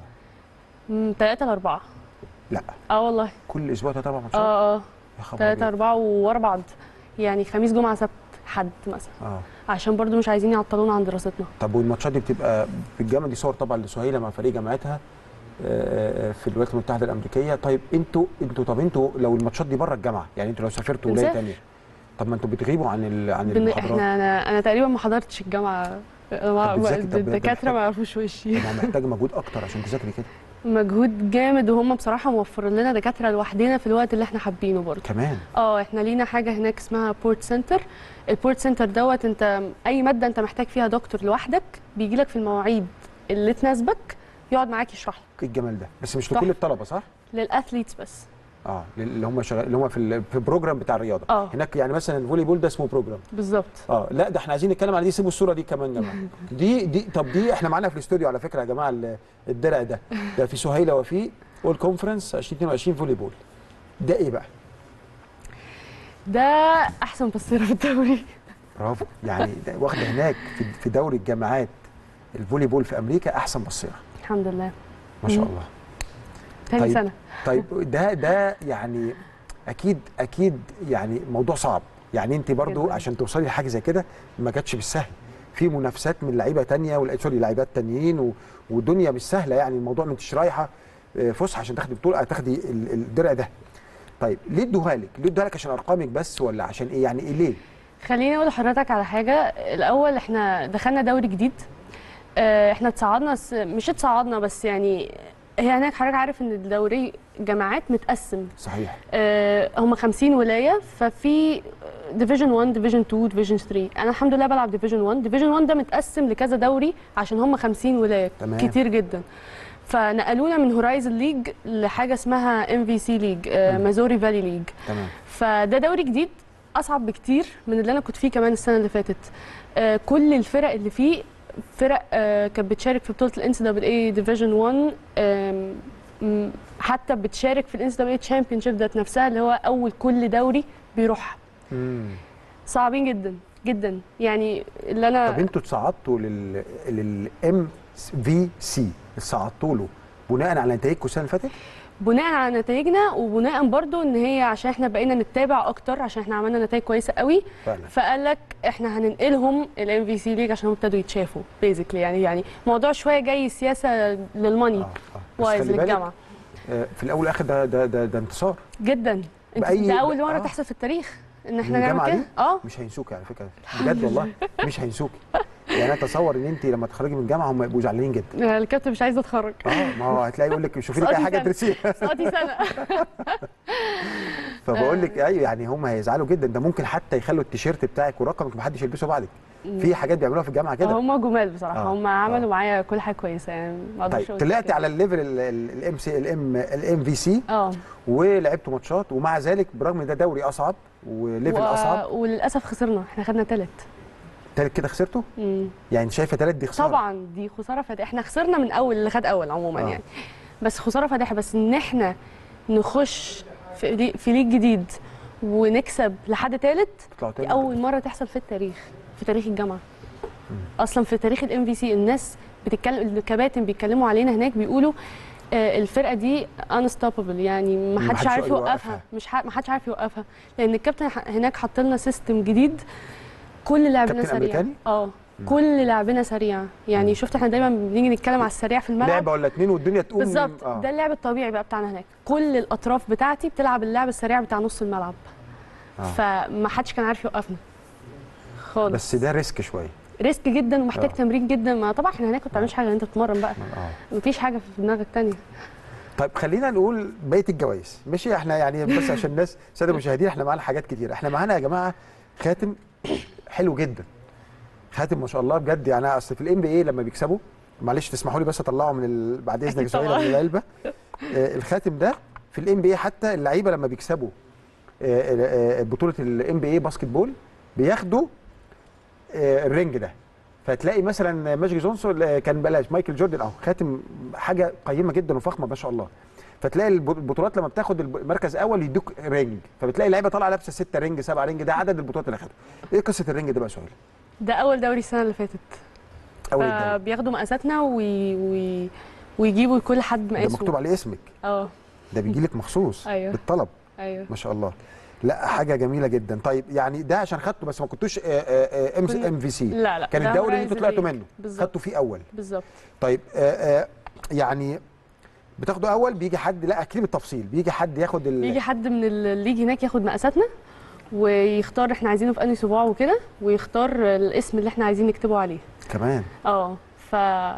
من ثلاثة لأربعة لا اه والله كل اسبوع تلات اربع ماتشات اه اه يا خبر ثلاثة أبيض. أربعة ورا بعض يعني خميس جمعة سبت حد مثلا اه عشان برضو مش عايزين يعطلونا عن دراستنا طب والماتشات دي بتبقى في الجامعه دي صور طبعا لسهيله مع فريق جامعتها آه، آه، في الولايات المتحده الامريكيه طيب انتوا انتوا طب انتوا لو الماتشات دي بره الجامعه يعني انتوا لو سافرتوا ولايه بنسافر. ثانيه طب ما انتوا بتغيبوا عن ال... عن بن... المحاضرات احنا انا انا تقريبا ما حضرتش الجامعة ما- طب بتذاكر- طب ده الدكاترة محتاج- ما يعرفوش وشي طب ما محتاج مجهود اكتر عشان تذاكري كده مجهود جامد وهم بصراحة موفرين لنا دكاترة لوحدنا في الوقت اللي احنا حابينه برضو كمان اه احنا لينا حاجة هناك اسمها بورت سنتر البورت سنتر دوت انت اي مادة انت محتاج فيها دكتور لوحدك بيجي لك في المواعيد اللي تناسبك يقعد معاك يشرح لك ايه الجمال ده بس مش تحفة. لكل الطلبه صح للاثليتس بس اه اللي هم شغال اللي هم في ال- في البروجرام بتاع الرياضه آه. هناك يعني مثلا الفولي بول ده اسمه بروجرام بالظبط اه لا ده احنا عايزين نتكلم على دي سيبوا الصوره دي كمان يا جماعه دي دي طب دي احنا معانا في الاستوديو على فكره يا جماعه ال- الدرع ده ده في سهيله وفي اول كونفرنس 2022 فولي بول ده ايه بقى؟ ده احسن بصيره في الدوري برافو يعني ده واخده هناك في في دوري الجامعات الفولي بول في امريكا احسن بصيره الحمد لله ما شاء مم. الله تاني طيب. سنه طيب ده ده يعني اكيد اكيد يعني موضوع صعب يعني انت برضو جداً. عشان توصلي لحاجه زي كده ما جاتش بالسهل في منافسات من لعيبه تانية ولا سوري لعيبات تانيين و- والدنيا مش سهله يعني الموضوع ما انتش رايحه آه، فسحه عشان تاخدي بطوله تاخدي ال- الدرع ده طيب ليه ادوها لك؟ ليه ادوها لك عشان ارقامك بس ولا عشان ايه يعني ايه ليه؟ خليني اقول لحضرتك على حاجه الاول احنا دخلنا دوري جديد آه، احنا اتصعدنا س- مش اتصعدنا بس يعني هي هناك حضرتك عارف ان الدوري جامعات متقسم صحيح آه، هم 50 ولايه ففي ديفيجن 1 ديفيجن 2 ديفيجن 3 انا الحمد لله بلعب ديفيجن 1 ديفيجن 1 ده متقسم لكذا دوري عشان هم 50 ولايه تمام. كتير جدا فنقلونا من هورايزن ليج لحاجه اسمها ام في سي ليج مازوري فالي ليج تمام فده دوري جديد اصعب بكتير من اللي انا كنت فيه كمان السنه اللي فاتت آه، كل الفرق اللي فيه فرق آه، كانت بتشارك في بطوله الان سي دبل اي ديفيجن 1 آم، م، حتى بتشارك في الان سي دبل اي تشامبيون شيب ذات نفسها اللي هو اول كل دوري بيروحها مم. صعبين جدا جدا يعني اللي انا طب انتوا اتصعدتوا لل للام في سي اتصعدتوا له بناء على نتائجكم السنه اللي فاتت؟ بناء على نتائجنا وبناء برضو ان هي عشان احنا بقينا نتابع اكتر عشان احنا عملنا نتائج كويسه قوي فعلا فقال لك احنا هننقلهم الام في سي ليج عشان هم ابتدوا يتشافوا بيزيكلي يعني يعني موضوع شويه جاي سياسه للماني اه اه بس وايز خلي بالك، للجامعه آه، في الاول والاخر ده ده ده, ده انتصار جدا انت بأي- ده اول مره آه. تحصل في التاريخ ان احنا من نعمل الجامعة كده دي؟ اه مش هينسوكي على فكره بجد والله مش هينسوكي يعني انا اتصور ان انت لما تخرجي من الجامعه هم يبقوا زعلانين جدا الكابتن مش عايزه اتخرج اه ما هو هتلاقي يقول لك شوفي لك اي سقطي حاجه سنة. تدرسيها سقطي سنه فبقول لك ايوه يعني هم هيزعلوا جدا ده ممكن حتى يخلوا التيشيرت بتاعك ورقمك محدش يلبسه بعدك في حاجات بيعملوها في الجامعه كده هم جمال بصراحه آه، هم آه. عملوا معايا كل حاجه كويسه يعني ما اقدرش طيب أقول طلعتي كده. على الليفل الام سي الام الام في سي اه ولعبتوا ماتشات ومع ذلك برغم ان ده دوري اصعب وليفل و... اصعب وللاسف خسرنا احنا خدنا ثالث تالت كده خسرتوا يعني شايفه تالت دي خساره طبعا دي خساره فادحه احنا خسرنا من اول اللي خد اول عموما آه. يعني بس خساره فادحه بس ان احنا نخش في لي- في ليج جديد ونكسب لحد ثالث تطلعوا دي تاني اول مره تحصل في التاريخ في تاريخ الجامعه اصلا في تاريخ الام في سي الناس بتتكلم الكباتن بيتكلموا علينا هناك بيقولوا آه، الفرقه دي انستوببل يعني ما ما حدش حدش عارف يوقفها. يوقفها مش ح... ما حدش عارف يوقفها لان الكابتن ح- هناك حط لنا سيستم جديد كل لعبنا كابتن سريع أمريكاني؟ اه كل لعبنا سريع يعني شفت احنا دايما بنيجي نتكلم على السريع في الملعب لعبه ولا اتنين والدنيا تقوم بالظبط آه. ده اللعب الطبيعي بقى بتاعنا هناك كل الاطراف بتاعتي بتلعب اللعب السريع بتاع نص الملعب آه. فما حدش كان عارف يوقفنا خالص بس ده ريسك شويه ريسك جدا ومحتاج آه. تمرين جدا ما طبعا احنا هناك ما بتعملش حاجه انت بتتمرن بقى اه مفيش حاجه في دماغك تانية طيب خلينا نقول بقيه الجوائز ماشي احنا يعني بس عشان الناس الساده المشاهدين احنا معانا حاجات كتير احنا معانا يا جماعه خاتم حلو جدا خاتم ما شاء الله بجد يعني اصل في الام بي اي لما بيكسبوا معلش تسمحوا لي بس اطلعه من ال... بعد اذنك أكيد سهيلة طبعاً. من العلبه آه الخاتم ده في الام بي اي حتى اللعيبه لما بيكسبوا آه، آه، آه، بطوله الام بي اي باسكت بول بياخدوا آه، الرينج ده فتلاقي مثلا ماجيك جونسون آه، كان بلاش مايكل جوردن اهو خاتم حاجه قيمه جدا وفخمه ما شاء الله فتلاقي الب- البطولات لما بتاخد الب- المركز الاول يدوك رينج فبتلاقي لعيبه طالعه لابسه 6 رينج 7 رينج ده عدد البطولات اللي خدها ايه قصه الرينج ده بقى سؤال ده اول دوري السنه اللي فاتت اول الدوري فبياخدوا مقاساتنا وي... وي... ويجيبوا كل حد ده مقاسه مكتوب عليه اسمك اه ده بيجي لك مخصوص أيوه. بالطلب ايوه ما شاء الله لا حاجه جميله جدا طيب يعني ده عشان خدته بس ما كنتوش ام كنا- ام في سي لا لا كان ده الدوري اللي انتوا Horizon طلعتوا League. منه بالظبط خدتوا فيه اول بالظبط طيب آه آه يعني بتاخدوا اول بيجي حد لا اكيد بالتفصيل بيجي حد ياخد ال... بيجي حد من الليج هناك ياخد مقاساتنا ويختار احنا عايزينه في انهي صباع وكده ويختار الاسم اللي احنا عايزين نكتبه عليه كمان اه ف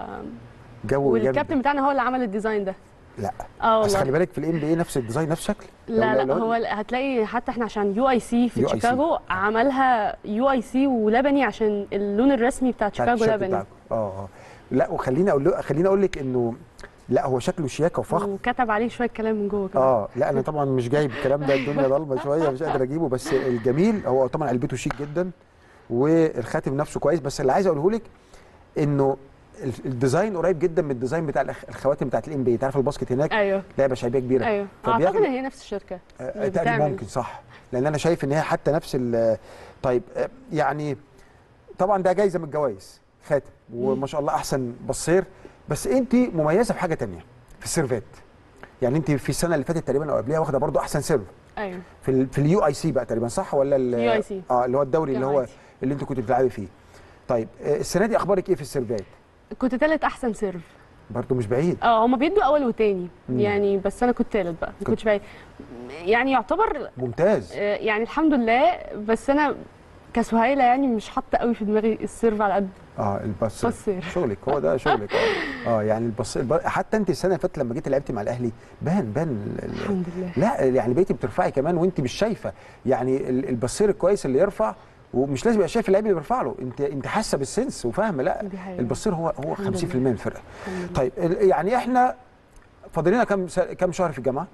جو والكابتن جامد بتاعنا هو اللي عمل الديزاين ده لا اه بس خلي والله بالك في الام بي اي نفس الديزاين نفس الشكل لا لو- لا لو- هو ال- هتلاقي حتى احنا عشان يو اي سي في UIC. شيكاغو عملها يو اي سي ولبني عشان اللون الرسمي بتاع بتاعت شيكاغو التيشيرت لبني بتاعكم. اه اه لا وخليني اقول له خليني اقول لك انه لا هو شكله شياكه وفخم وكتب عليه شويه كلام من جوه كمان اه لا انا طبعا مش جايب الكلام ده الدنيا ضلمه شويه مش قادر اجيبه بس الجميل هو طبعا علبته شيك جدا والخاتم نفسه كويس بس اللي عايز اقوله لك انه ال- الديزاين قريب جدا من الديزاين بتاع الأخ- الخواتم بتاعت الام بي تعرف الباسكت هناك ايوه لعبه شعبيه كبيره ايوه فبياخد- اعتقد ان هي نفس الشركه آه، اللي تقريبا بتعمل. ممكن صح لان انا شايف ان هي حتى نفس ال طيب آه، يعني طبعا ده جايزه من الجوائز خاتم وما شاء الله احسن بصير بس انت مميزه في حاجه تانية في السيرفات يعني انت في السنه اللي فاتت تقريبا او قبلها واخده برضو احسن سيرف ايوه في ال في اليو اي سي بقى تقريبا صح ولا ال- UIC. اه اللي هو الدوري اللي هو UIC. اللي انت كنت بتلعبي فيه طيب آه، السنه دي اخبارك ايه في السيرفات كنت تالت احسن سيرف برضو مش بعيد اه هما بيدوا اول وتاني مم. يعني بس انا كنت تالت بقى ما كنت- كنتش بعيد يعني يعتبر ممتاز آه، يعني الحمد لله بس انا كسهيله يعني مش حاطه قوي في دماغي السيرف على قد اه البص بصير. شغلك هو ده شغلك اه اه يعني البص الب... حتى انت السنه اللي فاتت لما جيت لعبتي مع الاهلي بان بان ال- ال- الحمد لله لا يعني بقيتي بترفعي كمان وانت مش شايفه يعني ال- البصير الكويس اللي يرفع ومش لازم يبقى شايف اللعيب اللي بيرفع له انت انت حاسه بالسنس وفاهمه لا دي حقيقة. البصير هو هو 50% الحمد لله. من الفرقه الحمد لله. طيب ال- يعني احنا فاضل لنا كام س- كام شهر في الجامعه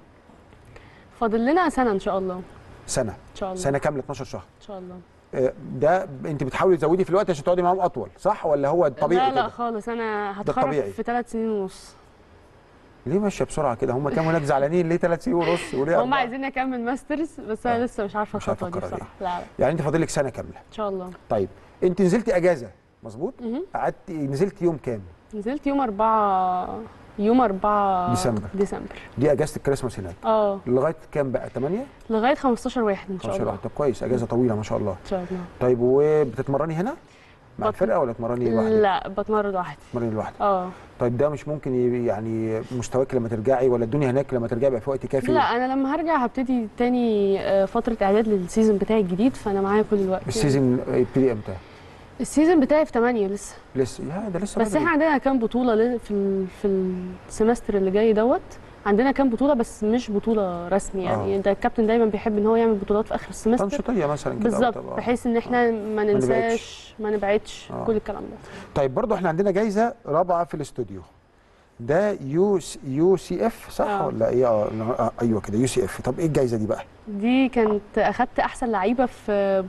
فاضل لنا سنه ان شاء الله سنه ان شاء الله سنه كامله 12 شهر ان شاء الله آه، ده انت بتحاولي تزودي في الوقت عشان تقعدي معاهم اطول صح ولا هو الطبيعي لا لا كده خالص انا الطبيعي. هتخرج في ثلاث سنين ونص ليه ماشيه بسرعه كده هم كانوا هناك زعلانين ليه ثلاث سنين ونص وليه هم أربعة؟ عايزين اكمل ماسترز بس انا آه. لسه مش عارفه مش عارفة الخطوه دي القرار بصراحه لا لا يعني انت فاضل لك سنه كامله ان شاء الله طيب انت نزلتي اجازه مظبوط مهم. قعدت نزلت يوم كام نزلت يوم 4 يوم 4 ديسمبر. ديسمبر دي اجازه الكريسماس هناك اه لغايه كام بقى 8 لغايه 15 واحد ان شاء 15 الله واحد طب كويس اجازه طويله ما شاء الله ان شاء الله طيب وبتتمرني هنا مع بت- الفرقه ولا تتمرني لوحدك لا بتمرن لوحدي تتمرني لوحدك اه طيب ده مش ممكن ي- يعني مستواك لما ترجعي ولا الدنيا هناك لما ترجعي يبقى في وقت كافي لا انا لما هرجع هبتدي تاني آه، فتره اعداد للسيزون بتاعي الجديد فانا معايا كل الوقت يعني. السيزون يبتدي امتى السيزون بتاعي في 8 لسه لسه يا ده لسه بس بدري. احنا عندنا كام بطوله ل- في ال- في السمستر اللي جاي دوت عندنا كام بطوله بس مش بطوله رسمي يعني آه. ده الكابتن دايما بيحب ان هو يعمل بطولات في اخر السمستر تنشيطيه مثلا كده أو بالظبط طب- آه. بحيث ان احنا ما نبعدش. ننساش ما نبعدش آه. كل الكلام ده طيب برضو احنا عندنا جايزه رابعه في الاستوديو ده يو س- يو سي اف صح آه. ولا ايه اه آه، ايوه كده يو سي اف طب ايه الجايزه دي بقى دي كانت اخدت احسن لعيبه في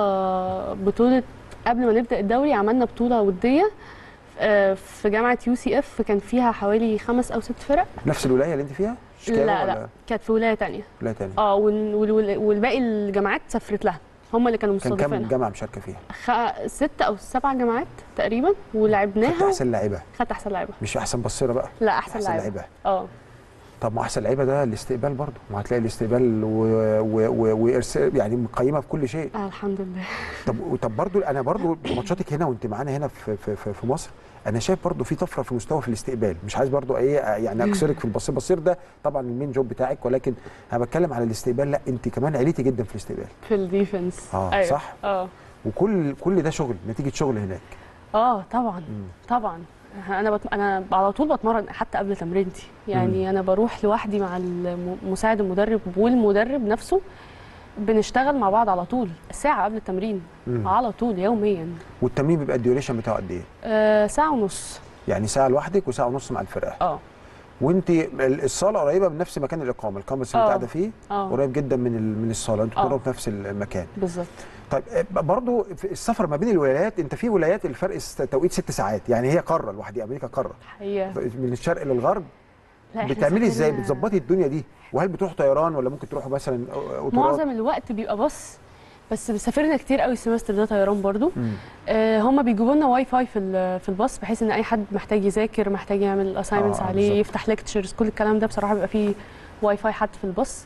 بطوله بطوله قبل ما نبدا الدوري عملنا بطوله وديه آه، في جامعه يو سي اف كان فيها حوالي خمس او ست فرق نفس الولايه اللي انت فيها شيكاغو لا ولا لا كانت في ولايه تانية ولايه ثانيه اه وال- وال- والباقي الجامعات سافرت لها هم اللي كانوا كان كام مستضيفينها جامعه مشاركه فيها خ... ست او سبع جامعات تقريبا خدت ولعبناها احسن لاعيبه خدت احسن لعيبه مش احسن بصيره بقى لا احسن, احسن لعيبه لعيبه اه طب ما احسن لعيبه ده الاستقبال برضه ما هتلاقي الاستقبال و... و... و... وارسال يعني مقيمه في كل شيء آه، الحمد لله طب طب برضه انا برضه ماتشاتك هنا وانت معانا هنا في في في, في مصر انا شايف برضه في طفره في مستوى في الاستقبال مش عايز برضه ايه يعني اكسرك في البصير البصير ده طبعا المين جوب بتاعك ولكن انا بتكلم على الاستقبال لا انت كمان عليتي جدا في الاستقبال في الديفنس اه أيوة. صح اه وكل كل ده شغل نتيجه شغل هناك اه طبعا مم. طبعا انا بت... انا على طول بتمرن حتى قبل تمرينتي يعني انا بروح لوحدي مع الم- مساعد المدرب والمدرب نفسه بنشتغل مع بعض على طول ساعه قبل التمرين مم. على طول يوميا والتمرين بيبقى الديوريشن بتاعه قد ايه؟ آه ساعه ونص يعني ساعه لوحدك وساعه ونص مع الفرقه اه وانت ال- الصاله قريبه من نفس مكان الاقامه الكامبس اللي آه. قاعده فيه اه قريب جدا من ال- من الصاله انتوا آه. كلكم في نفس المكان بالظبط طيب آه، برضو في السفر ما بين الولايات انت في ولايات الفرق س- توقيت ست ساعات يعني هي قاره لوحدها امريكا قاره هي من الشرق للغرب لا، إحنا بتعملي ازاي سافرنا- بتظبطي الدنيا دي وهل بتروحوا طيران ولا ممكن تروحوا مثلا قطارات معظم الوقت بيبقى باص بس سافرنا كتير قوي السمستر ده طيران برضو مم. آه هم بيجيبوا لنا واي فاي في ال- في الباص بحيث ان اي حد محتاج يذاكر محتاج يعمل اساينمنتس آه، عليه بالظبط. يفتح ليكتشرز كل الكلام ده بصراحه بيبقى فيه واي فاي حد في الباص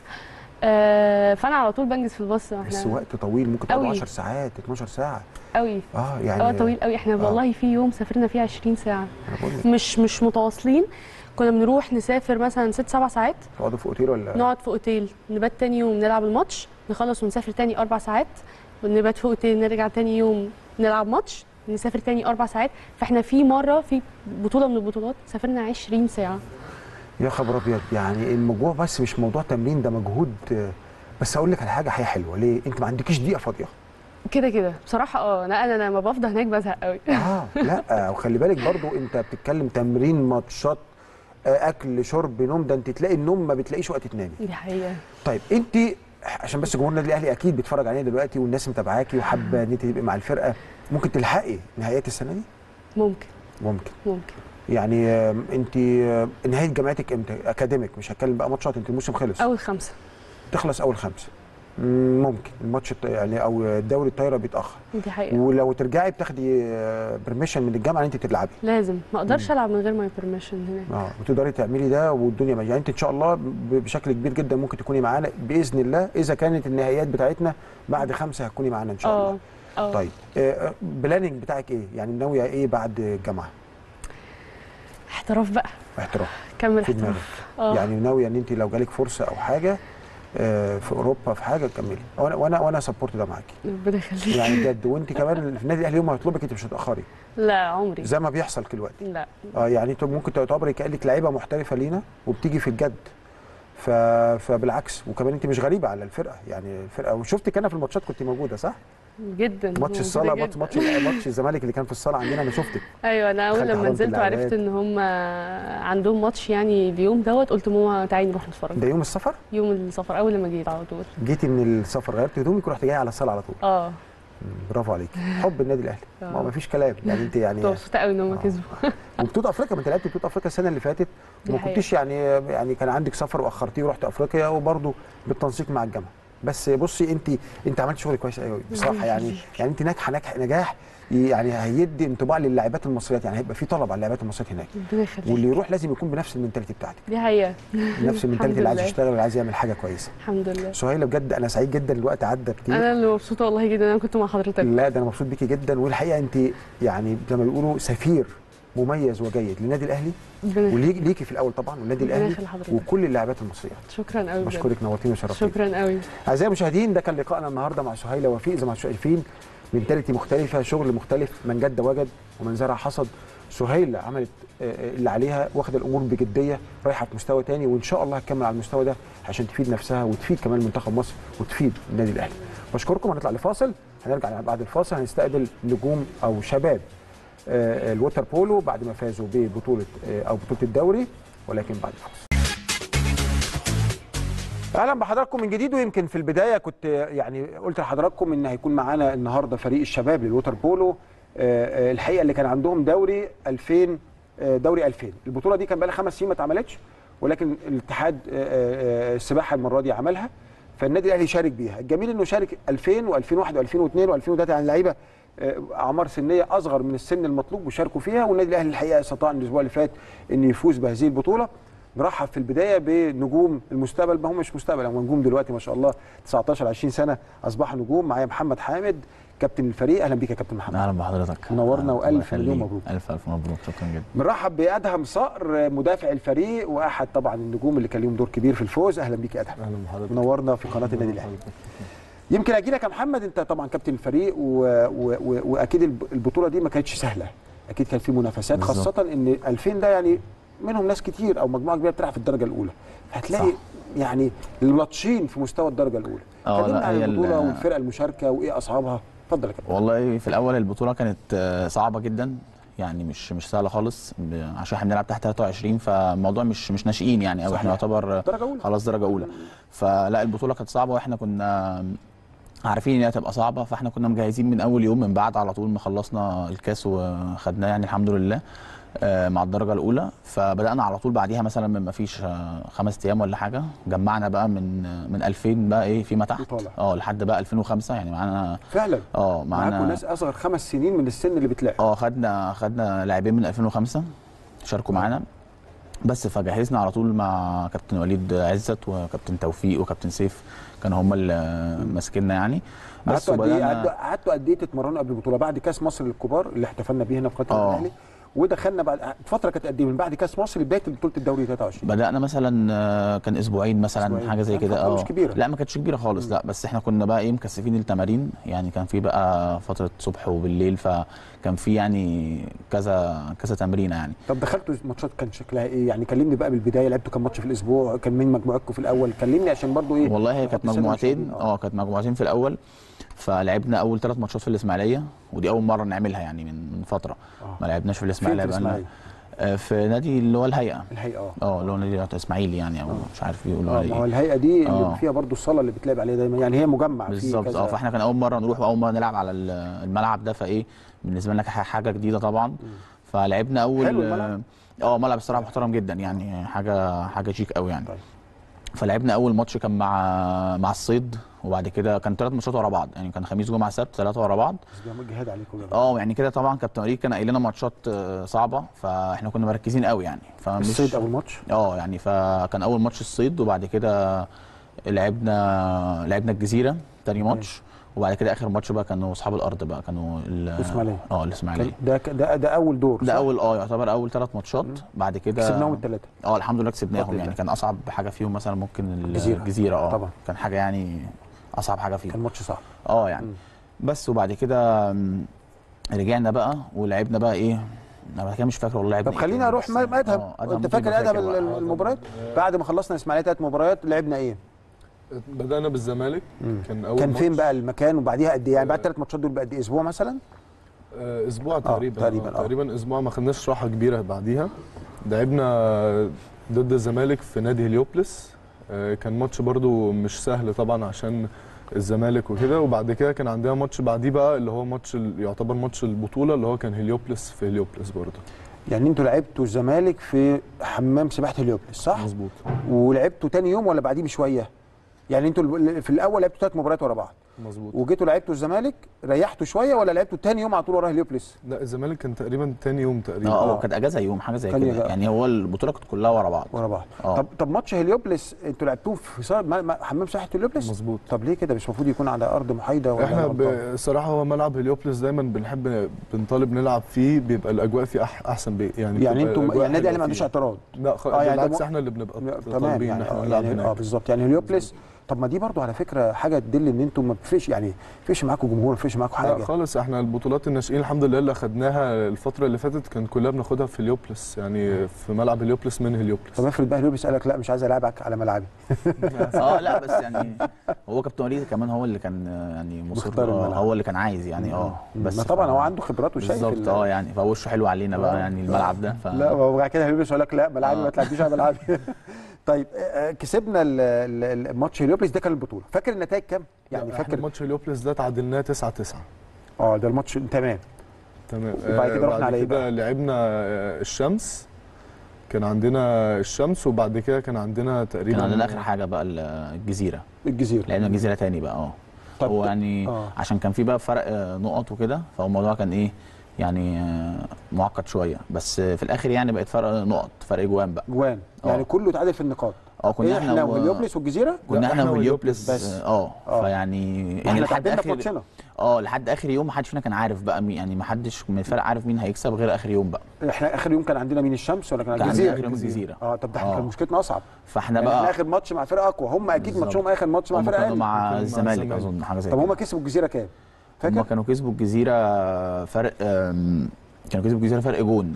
آه فانا على طول بنجز في الباص بس احنا وقت طويل ممكن تقعدوا قوي. 10 ساعات 12 ساعه قوي اه يعني وقت طويل قوي احنا آه. والله في يوم سافرنا فيه 20 ساعه أنا بقول لك مش مش متواصلين كنا بنروح نسافر مثلا ست سبع ساعات تقعدوا في اوتيل ولا نقعد في اوتيل نبات تاني يوم نلعب الماتش نخلص ونسافر تاني اربع ساعات ونبات في اوتيل نرجع تاني يوم نلعب ماتش نسافر تاني اربع ساعات فاحنا في مره في بطوله من البطولات سافرنا 20 ساعه يا خبر ابيض يعني الموضوع بس مش موضوع تمرين ده مجهود آه، بس اقول لك على حاجه حاجه حلوه ليه انت ما عندكيش دقيقه فاضيه كده كده بصراحه اه لا انا لما بفضل هناك بزهق قوي اه لا وخلي بالك برضو انت بتتكلم تمرين ماتشات آه، اكل شرب نوم ده انت تلاقي النوم ما بتلاقيش وقت تنامي دي حقيقه طيب انت عشان بس جمهور النادي الاهلي اكيد بيتفرج علينا دلوقتي والناس متابعاكي وحابه ان انت تبقي مع الفرقه ممكن تلحقي نهائيات السنه دي ممكن ممكن ممكن يعني آم، انت آم، نهايه جامعتك امتى اكاديميك مش هتكلم بقى ماتشات انت الموسم خلص اول خمسه تخلص اول خمسه مم، ممكن الماتش الط- يعني او الدوري الطايره بيتاخر دي حقيقه ولو ترجعي بتاخدي برميشن من الجامعه ان انت تلعبي لازم ما اقدرش العب من غير ماي بيرميشن هناك اه وتقدري تعملي ده والدنيا ماشيه يعني انت ان شاء الله ب- بشكل كبير جدا ممكن تكوني معانا باذن الله اذا كانت النهائيات بتاعتنا بعد خمسه هتكوني معانا ان شاء اه الله اه طيب آه، بلاننج بتاعك ايه يعني ناويه ايه بعد الجامعه احتراف بقى احتراف كمل في دماغك احتراف اه يعني ناويه ان انت لو جالك فرصه او حاجه آه، في اوروبا في حاجه تكملي وانا وانا وانا سبورت ده معاكي ربنا يخليك يعني بجد وانت كمان في النادي الاهلي يوم ما يطلبك انت مش هتاخري لا عمري زي ما بيحصل دلوقتي لا اه يعني انت ممكن تعتبري كانك لعيبه محترفه لينا وبتيجي في الجد ف... فبالعكس وكمان انت مش غريبه على الفرقه يعني الفرقه وشفتك انا في الماتشات كنت موجوده صح؟ جدا ماتش موجودة الصاله ماتش جداً. ماتش ماتش الزمالك اللي كان في الصاله عندنا انا شفتك ايوه انا اول دخلت لما حضنت نزلت وعرفت اللاعبات. ان هم عندهم ماتش يعني اليوم دوت قلت ماما تعالي نروح نتفرج ده يوم السفر يوم السفر اول لما جيت على طول جيتي من السفر غيرت هدومك ورحت جايه على الصاله على طول اه مم، برافو عليك حب النادي الاهلي آه. ما هو مفيش كلام يعني انت كنت يعني مبسوطه قوي ان هم آه. كسبوا وبطوله افريقيا ما انت لعبت بطوله افريقيا السنه اللي فاتت دي ما حقيقة. كنتش يعني يعني كان عندك سفر واخرتيه ورحت افريقيا وبرضه بالتنسيق مع الجامعه بس بصي انت انت عملت شغل كويس قوي بصراحه يعني يعني انت ناجحه ناجح نجاح يعني هيدي انطباع للاعبات المصريات يعني هيبقى في طلب على اللاعبات المصريات هناك ربنا يخليك واللي يروح لازم يكون بنفس المنتاليتي بتاعتك دي حقيقه نفس المنتاليتي الحمد اللي عايز لله. يشتغل واللي عايز يعمل حاجه كويسه الحمد لله سهيله بجد انا سعيد جدا الوقت عدى كتير انا اللي مبسوطه والله جدا انا كنت مع حضرتك لا ده انا مبسوط بيكي جدا والحقيقه انت يعني زي ما بيقولوا سفير مميز وجيد للنادي الاهلي ربنا يخليك. وليكي ليكي في الاول طبعا والنادي ربنا الاهلي يخلي حضرتك. وكل اللاعبات المصريات شكرا قوي بجد. بشكرك نورتيني وشرفتيني شكرا قوي اعزائي المشاهدين ده كان لقائنا النهارده مع سهيله وفيق زي ما انتم شايفين منتاليتي مختلفه شغل مختلف من جد وجد ومن زرع حصد سهيله عملت آه، آه، اللي عليها واخده الامور بجديه رايحه في مستوى تاني وان شاء الله هتكمل على المستوى ده عشان تفيد نفسها وتفيد كمان منتخب مصر وتفيد النادي الاهلي بشكركم هنطلع لفاصل هنرجع بعد الفاصل هنستقبل نجوم او شباب آه، آه، الووتر بولو بعد ما فازوا ببطوله آه، او بطوله الدوري ولكن بعد الفاصل اهلا بحضراتكم من جديد ويمكن في البدايه كنت يعني قلت لحضراتكم ان هيكون معانا النهارده فريق الشباب للوتر بولو آه، آه، الحقيقه اللي كان عندهم دوري 2000 آه، دوري 2000 البطوله دي كان بقى لها خمس سنين ما اتعملتش ولكن الاتحاد آه، آه، السباحه المره دي عملها فالنادي الاهلي شارك بيها الجميل انه شارك 2000 و2001 و2002 و2003 يعني لعيبه آه، اعمار سنيه اصغر من السن المطلوب وشاركوا فيها والنادي الاهلي الحقيقه استطاع إن الاسبوع اللي فات ان يفوز بهذه البطوله نرحب في البدايه بنجوم المستقبل ما هم مش مستقبل هم نجوم دلوقتي ما شاء الله 19 20 سنه اصبحوا نجوم معايا محمد حامد كابتن الفريق اهلا بيك يا كابتن محمد اهلا بحضرتك منورنا الله وألف مليون يخليك. مبروك. الف الف مبروك شكرا جدا بنرحب بادهم صقر مدافع الفريق واحد طبعا النجوم اللي كان ليهم دور كبير في الفوز اهلا بيك يا ادهم اهلا بحضرتك منورنا في قناه النادي الاهلي يمكن اجي لك يا محمد انت طبعا كابتن الفريق و... و... و... واكيد الب- البطوله دي ما كانتش سهله اكيد كان في منافسات بالظبط. خاصه ان 2000 ده يعني منهم ناس كتير او مجموعه كبيره بتلعب في الدرجه الاولى هتلاقي صح. يعني لطشين في مستوى الدرجه الاولى اه، كلمنا لا، عن هي ال- البطوله والفرقه المشاركه وايه اصعابها اتفضل يا كابتن والله في الاول البطوله كانت آه، صعبه جدا يعني مش مش سهله خالص ب- عشان احنا بنلعب تحت 23 فالموضوع مش مش ناشئين يعني او صحيح. احنا يعتبر آه، درجه اولى خلاص درجه اولى فلا البطوله كانت صعبه واحنا كنا عارفين ان هي هتبقى صعبه فاحنا كنا مجهزين من اول يوم من بعد على طول ما خلصنا الكاس وخدناه يعني الحمد لله آه، مع الدرجه الاولى فبدانا على طول بعديها مثلا من ما فيش آه، خمس ايام ولا حاجه جمعنا بقى من آه، من 2000 بقى ايه فيما تحت وطالع. اه لحد بقى 2005 يعني معانا فعلا اه معاكم معانا ناس اصغر خمس سنين من السن اللي بتلعب اه خدنا خدنا لاعبين من 2005 شاركوا معانا بس فجهزنا على طول مع كابتن وليد عزت وكابتن توفيق وكابتن سيف كانوا هم اللي ماسكيننا يعني بس قعدتوا قد ايه وبدأنا- قعدتوا- قعدتوا قد ايه تتمرنوا قبل البطوله بعد كاس مصر للكبار اللي احتفلنا بيه هنا في قناه اه. الاهلي ودخلنا بعد فتره كانت قد ايه من بعد كاس مصر لبدايه بطوله الدوري 23 بدأنا مثلا آه، كان اسبوعين مثلا أسبوعين. حاجه زي يعني كده فترة مش كبيرة. لا ما كانتش كبيره خالص لا بس احنا كنا بقى ايه مكثفين التمارين يعني كان في بقى فتره صبح وبالليل فكان في يعني كذا كذا تمرينه يعني طب دخلتوا ماتشات كان شكلها ايه يعني كلمني بقى بالبدايه لعبتوا كام ماتش في الاسبوع كان مين مجموعتكم في الاول كلمني عشان برضو ايه والله هي نحط كانت سن مجموعتين المشاهدين. اه كانت مجموعتين في الاول فلعبنا اول ثلاث ماتشات في الاسماعيليه ودي اول مره نعملها يعني من من فتره آه. ما لعبناش في فين في الاسماعيليه بقى لنا الاسماعيليه آه، في نادي اللي هو الهيئه الهيئه اه اه اللي هو نادي بتاع اسماعيلي يعني او مش عارف يقولوا اه عليه ما هو ايه الهيئه دي اللي آه. فيها برضو الصاله اللي بتلعب عليها دايما يعني هي مجمع فيه بالظبط كذا اه فاحنا كان اول مره نروح واول مره نلعب على ال- الملعب ده فايه بالنسبه لنا كان حاجه جديده طبعا فلعبنا اول حلو الملعب. اه ملعب الصراحه محترم جدا يعني حاجه حاجه شيك قوي يعني طيب. فلعبنا اول ماتش كان مع مع الصيد وبعد كده كان ثلاث ماتشات ورا بعض يعني كان خميس جمعه سبت ثلاثه ورا بعض بس جامد جهاد عليكم يا جماعة. اه يعني كده طبعا كابتن وليد كان قايل لنا ماتشات آه، صعبه فاحنا كنا مركزين قوي يعني فمش الصيد اول ماتش اه يعني فكان اول ماتش الصيد وبعد كده لعبنا لعبنا الجزيره تاني ماتش وبعد كده اخر ماتش بقى كانوا اصحاب الارض بقى كانوا ال- الإسماعيلية. اه الاسماعيليه ده ده ده اول دور ده صح؟ اول اه يعتبر اول ثلاث ماتشات بعد كده كسبناهم الثلاثه اه الحمد لله بفضل كسبناهم الله. يعني كان اصعب حاجه فيهم مثلا ممكن ال- الجزيرة. الجزيره اه طبعا. كان حاجه يعني اصعب حاجه فيهم كان ماتش صعب اه يعني مم. بس وبعد كده مم، رجعنا بقى ولعبنا بقى ايه انا بعد كده مش فاكر والله لعبنا طب إيه خلينا تاني، اروح بس- م- ادهم آه، انت ممكن فاكر يبقى ادهم بقى. ال- المباريات بعد ما خلصنا الاسماعيليه ثلاث مباريات لعبنا ايه بدأنا بالزمالك كان أول كان فين ماتش. بقى المكان وبعديها قد ايه يعني بعد الثلاث ماتشات دول بقد ايه اسبوع مثلا آه، اسبوع تقريبا تقريباً، تقريبا, آه. تقريبا اسبوع ما خدناش راحه كبيره بعديها لعبنا ضد الزمالك في نادي هليوبلس آه، كان ماتش برضو مش سهل طبعا عشان الزمالك وكده وبعد كده كان عندنا ماتش بعديه بقى اللي هو ماتش ال- يعتبر ماتش البطوله اللي هو كان هليوبلس في هليوبلس برضو يعني انتوا لعبتوا الزمالك في حمام سباحه هليوبلس صح مظبوط ولعبتوا تاني يوم ولا بعديه بشويه يعني انتوا ال- في الاول لعبتوا ثلاث مباريات ورا بعض مظبوط وجيتوا لعبتوا الزمالك ريحتوا شويه ولا لعبتوا تاني يوم على طول ورا هليوبلس لا الزمالك كان تقريبا تاني يوم تقريبا اه آه. اه كانت اجازه يوم حاجه زي كان كده يجا- يعني هو البطوله كانت كلها ورا بعض ورا بعض آه. طب طب ماتش هليوبلس انتوا لعبتوه في صار ما- ما- حمام سباحه هليوبلس مظبوط طب ليه كده مش المفروض يكون على ارض محايده ولا احنا على أرض- بصراحه هو ملعب هليوبلس دايما بنحب بنطالب نلعب فيه بيبقى الاجواء فيه أح احسن بيه يعني يعني بتبقى انتوا الأجواء يعني النادي الاهلي حلوة ما عندوش فيه. اعتراض لا خ... آه، يعني ده بالعكس مو- احنا اللي بنبقى تمام طالبين ان يعني احنا آه، نلعب يعني اه هناك بالظبط يعني هليوبلس طب ما دي برضو على فكره حاجه تدل ان انتوا ما بتفرقش يعني ما بيفرقش معاكم جمهور ما بيفرقش معاكم لا حاجه خالص احنا البطولات الناشئين الحمد لله اللي خدناها الفتره اللي فاتت كان كلها بناخدها في هليوبلس يعني في ملعب هليوبلس من هليوبلس طب افرض بقى هليوبلس قال لك لا مش عايز العبك على ملعبي اه لا بس يعني هو كابتن وليد كمان هو اللي كان آه، يعني مصر مختار آه، الملعب. هو اللي كان عايز يعني اه بس بس ما طبعا ف- هو عنده خبرات وشايف بالظبط ال- اه يعني فوشه حلو علينا آه. بقى يعني الملعب ده ف... لا وبعد كده هليوبلس يقول لك لا ملعبي آه. ما تلعبيش على ملعبي طيب آه، آه، كسبنا ال- ال- الماتش هليوبلس ده كان البطوله فاكر النتائج كام يعني يعني فاكر فاكر ماتش هليوبلس ده تعادلناه 9 9 اه ده الماتش تمام تمام وبعد آه، كده رحنا على إيه كده بقى؟ لعبنا آه، الشمس كان عندنا الشمس وبعد كده كان عندنا تقريبا كان عندنا اخر حاجه بقى ال- الجزيره الجزيره لعبنا الجزيره تاني بقى اه طب- هو يعني آه. عشان كان في بقى فرق آه، نقط وكده فهو الموضوع كان ايه يعني آه، معقد شويه بس آه، في الاخر يعني بقت فرق نقط فرق جوان بقى جوان يعني آه. كله اتعادل في النقاط اه كنا احنا احنا و- وهليوبلس والجزيره كنا لا، احنا إحنا وهليوبلس وهليوبلس بس اه آه. فيعني يعني احنا لحد تعادلنا في اخر ماتشنا اه لحد اخر يوم ما حدش فينا كان عارف بقى مين يعني ما حدش من الفرق عارف مين هيكسب غير اخر يوم بقى احنا اخر يوم كان عندنا مين الشمس ولا كان كان الجزيره عندنا اخر يوم الجزيره اه طب ده احنا آه. كان مشكلتنا اصعب فاحنا يعني احنا بقى اخر ماتش مع فرقه اقوى هم اكيد بالظبط. ماتشهم اخر ماتش مع هم فرقه كانوا اقل مع كانوا مع الزمالك الزمالك. اظن حاجه زي طب كده هم كسبوا الجزيره كام هم فاكر كانوا كسبوا الجزيره فرق آم، كانوا كسبوا الجزيره فرق جون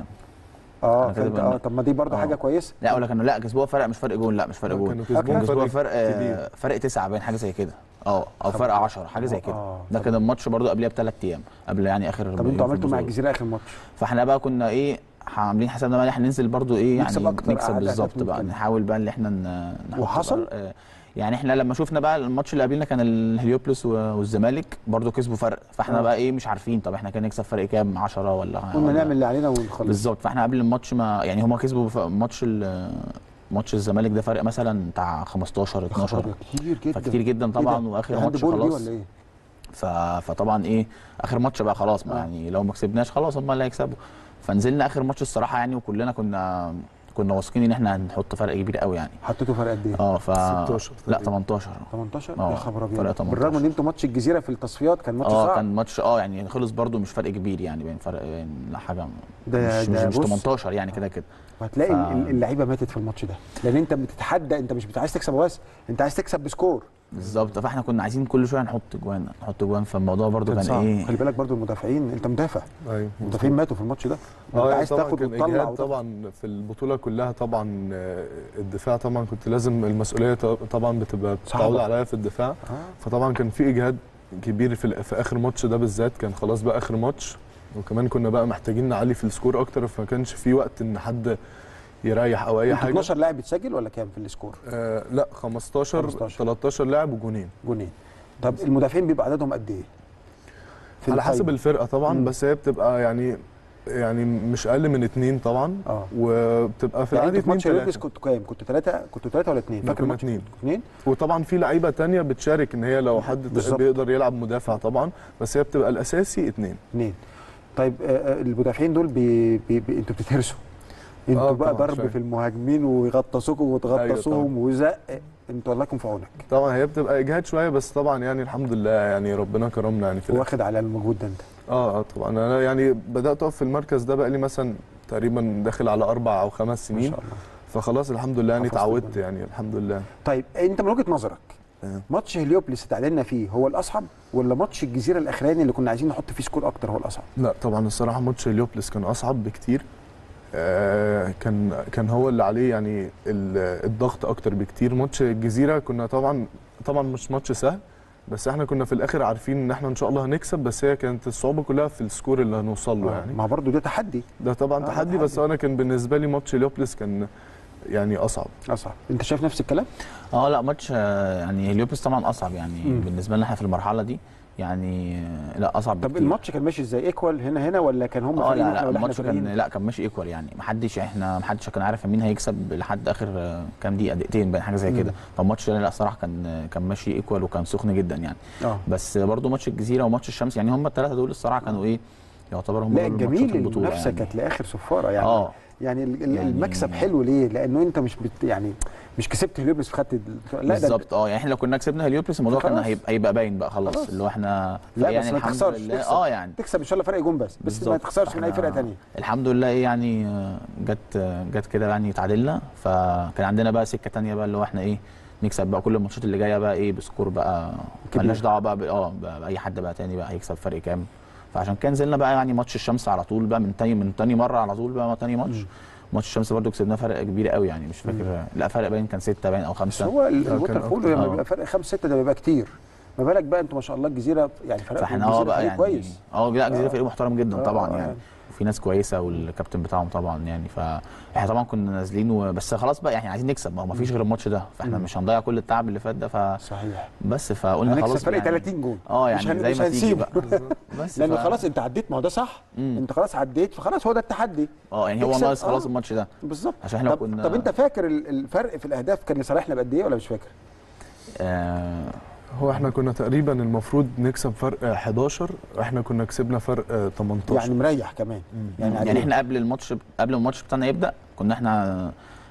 اه أنا كده فانت بقى- اه طب ما دي برضه آه. حاجه كويسه لا ولا كانوا لا كسبوها فرق مش فرق جون لا مش فرق جون كانوا كسبوهم كانوا كسبوها فرق فرق كبير. آه، فرق تسعه باين حاجه زي كده اه او فرق 10 حاجه زي كده آه. ده طب- كان الماتش برضو قبلها بثلاث ايام قبل يعني اخر طب يوم انتوا في عملتوا مع البطولة. الجزيره اخر ماتش فاحنا بقى كنا ايه عاملين حسابنا بقى ان احنا ننزل برضو ايه نكسب يعني أكتر نكسب عدد بالظبط أهداف بقى ممكن. نحاول بقى ان احنا ن- نحط وحصل؟ بقى- آه، يعني احنا لما شفنا بقى الماتش اللي قبلنا كان الهليوبلس و- والزمالك برضو كسبوا فرق فاحنا آه. بقى ايه مش عارفين طب احنا كان نكسب فرق كام 10 ولا قلنا ولا- نعمل اللي علينا ونخلص بالظبط فاحنا قبل الماتش ما يعني هما كسبوا ف- ماتش ال- ماتش الزمالك ده فرق مثلا بتاع 15 يا 12 خبر، كتير جدا فكتير جدا إيه طبعا ده؟ واخر ده ماتش هاند بول دي خلاص ولا ايه؟ ف... فطبعا ايه اخر ماتش بقى خلاص ما آه. يعني لو ما كسبناش خلاص هم اللي هيكسبوا فنزلنا اخر ماتش الصراحه يعني وكلنا كنا كنا واثقين ان احنا هنحط فرق كبير قوي يعني حطيتوا فرق قد ايه؟ اه ف 16 لا تقريبا. 18 18 آه، يا خبر ابيض فرق 18. بالرغم ان انتوا ماتش الجزيره في التصفيات كان ماتش اه صعب كان ماتش اه يعني خلص برده مش فرق كبير يعني بين فرق بين حاجه ده- مش, ده مش, مش بص- 18 يعني كده كده وهتلاقي ف- ال- اللعيبه ماتت في الماتش ده لان انت بتتحدى انت مش بت- عايز تكسب بس انت عايز تكسب بسكور بالظبط فاحنا كنا عايزين كل شويه نحط جوان نحط جوان فالموضوع برده كان, صعب ايه خلي بالك برضو المدافعين انت مدافع ايوه المدافعين ماتوا في الماتش ده انت اه عايز طبعا تاخد كان وتطلع اجهاد وتاخد. طبعا في البطوله كلها طبعا آه، الدفاع طبعا كنت لازم المسؤوليه ط- طبعا بتبقى صعبة. بتعود عليا في الدفاع آه. فطبعا كان في اجهاد كبير في, ال- في اخر ماتش ده بالذات كان خلاص بقى اخر ماتش وكمان كنا بقى محتاجين نعلي في السكور اكتر فما كانش في وقت ان حد يريح او اي انتوا حاجه 12 لاعب بتسجل ولا كام في السكور؟ آه لا 15 15. 13 لاعب وجونين جونين طب المدافعين بيبقى عددهم قد ايه؟ في على حسب القايمة. الفرقه طبعا مم. بس هي بتبقى يعني يعني مش اقل من اتنين طبعا اه وبتبقى في يعني العادي انتوا في اتنين ماتش اليوبلس تلاته كنتوا كام؟ كنتوا ثلاثة كنتوا ثلاثة ولا اثنين؟ لا، فاكر كنا الماتش؟ اتنين. اثنين؟ وطبعا في لعيبه تانية بتشارك ان هي لو حد بالظبط. بيقدر يلعب مدافع طبعا بس هي بتبقى الاساسي اتنين اثنين طيب آه، آه، المدافعين دول بي بي بي انتوا بتتهرسوا انتوا آه، بقى طبعاً، ضرب فاهم. في المهاجمين ويغطسوكم وتغطسوهم وزق انتوا الله يكون في عونك طبعا هي بتبقى اجهاد شويه بس طبعا يعني الحمد لله يعني ربنا كرمنا يعني في الآخر. واخد على المجهود ده انت اه اه طبعا انا يعني بدات اقف في المركز ده بقى لي مثلا تقريبا داخل على اربع او خمس ما سنين شاء الله فخلاص الحمد لله يعني حفظت اتعودت الدنيا. يعني الحمد لله طيب انت من وجهه نظرك آه. ماتش هليوبلس اللي اتعادلنا فيه هو الاصعب ولا ماتش الجزيره الاخراني اللي كنا عايزين نحط فيه سكور اكتر هو الاصعب؟ لا طبعا الصراحه ماتش اليوبلس كان اصعب بكتير آه كان كان هو اللي عليه يعني ال- الضغط اكتر بكتير ماتش الجزيره كنا طبعا طبعا مش ماتش سهل بس احنا كنا في الاخر عارفين ان احنا ان شاء الله هنكسب بس هي كانت الصعوبه كلها في السكور اللي هنوصل له يعني ما برضه ده تحدي ده طبعا آه، تحدي بس تحدي. انا كان بالنسبه لي ماتش اليوبلس كان يعني اصعب اصعب انت شايف نفس الكلام؟ اه لا ماتش آه، يعني هليوبلس طبعا اصعب يعني مم. بالنسبه لنا احنا في المرحله دي يعني آه، لا اصعب طب بكتير. الماتش كان ماشي ازاي؟ ايكوال هنا هنا ولا كان هم اه فارقين لا احنا لا ولا احنا الماتش كان فارقين؟ لا كان ماشي ايكوال يعني محدش احنا محدش كان عارف مين هيكسب لحد اخر آه، كام دقيقه دقيقتين باين حاجه زي مم. كده فالماتش لا صراحه كان كان ماشي ايكوال وكان سخن جدا يعني اه بس برضو ماتش الجزيره وماتش الشمس يعني هم الثلاثه دول الصراحه كانوا ايه يعتبر هم لا دول ماتشات الجميل البطوله المنافسه يعني كانت لاخر صفاره يعني اه يعني ال- ال- يعني- المكسب حلو ليه؟ لانه انت مش بت يعني مش كسبت هليوبلس فخدت ال- لا ده بالظبط اه يعني احنا لو كنا كسبنا هليوبلس الموضوع كان خلاص. هيبقى, هيبقى باين بقى خلاص, خلاص. اللي هو احنا لا يعني بس ما الحمد تخسرش لله تكسب. اه يعني تكسب ان شاء الله فرق جون بس بس ما بالظبط. تخسرش من اي فرقه فاحنا ثانيه الحمد لله ايه يعني آه، جت آه، جت كده يعني تعادلنا فكان عندنا بقى سكه تانية بقى اللي هو احنا ايه نكسب بقى كل الماتشات اللي جايه بقى ايه بسكور بقى كبير. مالناش دعوه بقى ب- اه بقى باي حد بقى تاني بقى هيكسب فرق كام فعشان كده نزلنا بقى يعني ماتش الشمس على طول بقى من تاني من تاني مره على طول بقى تاني ماتش مم. ماتش الشمس برضو كسبناه فرق كبير قوي يعني مش فاكر لا فرق باين كان ستة باين او بس خمسة هو ال- كان الوتر أكتر. بولو لما آه. بيبقى فرق خمسة ستة ده بيبقى كتير ما بالك بقى انتوا ما شاء الله الجزيره يعني فرق فاحنا اه بقى يعني كويس اه لا الجزيره آه. فريق محترم جدا آه، طبعا آه، يعني يعني. وفي ناس كويسه والكابتن بتاعهم طبعا يعني فاحنا طبعا كنا نازلين و... بس خلاص بقى يعني عايزين نكسب ما هو ما فيش غير الماتش ده فاحنا مم. مش هنضيع كل التعب اللي فات ده فبس صحيح فقلنا هنكسب خلاص فرق يعني 30 جون اه مش يعني هن- زي مش ما تيجي هنسيبه. بقى بس لانه ف- خلاص انت عديت ما هو ده صح مم. انت خلاص عديت فخلاص هو ده التحدي اه يعني هو تكسب، ناقص خلاص آه. الماتش ده بالظبط عشان احنا طب, كنا طب انت فاكر ال- الفرق في الاهداف كان لصالحنا بقد ايه ولا مش فاكر؟ آه هو احنا كنا تقريبا المفروض نكسب فرق 11 احنا كنا كسبنا فرق 18 يعني مريح كمان يعني, يعني, عليه. احنا قبل الماتش قبل ما الماتش بتاعنا يبدا كنا احنا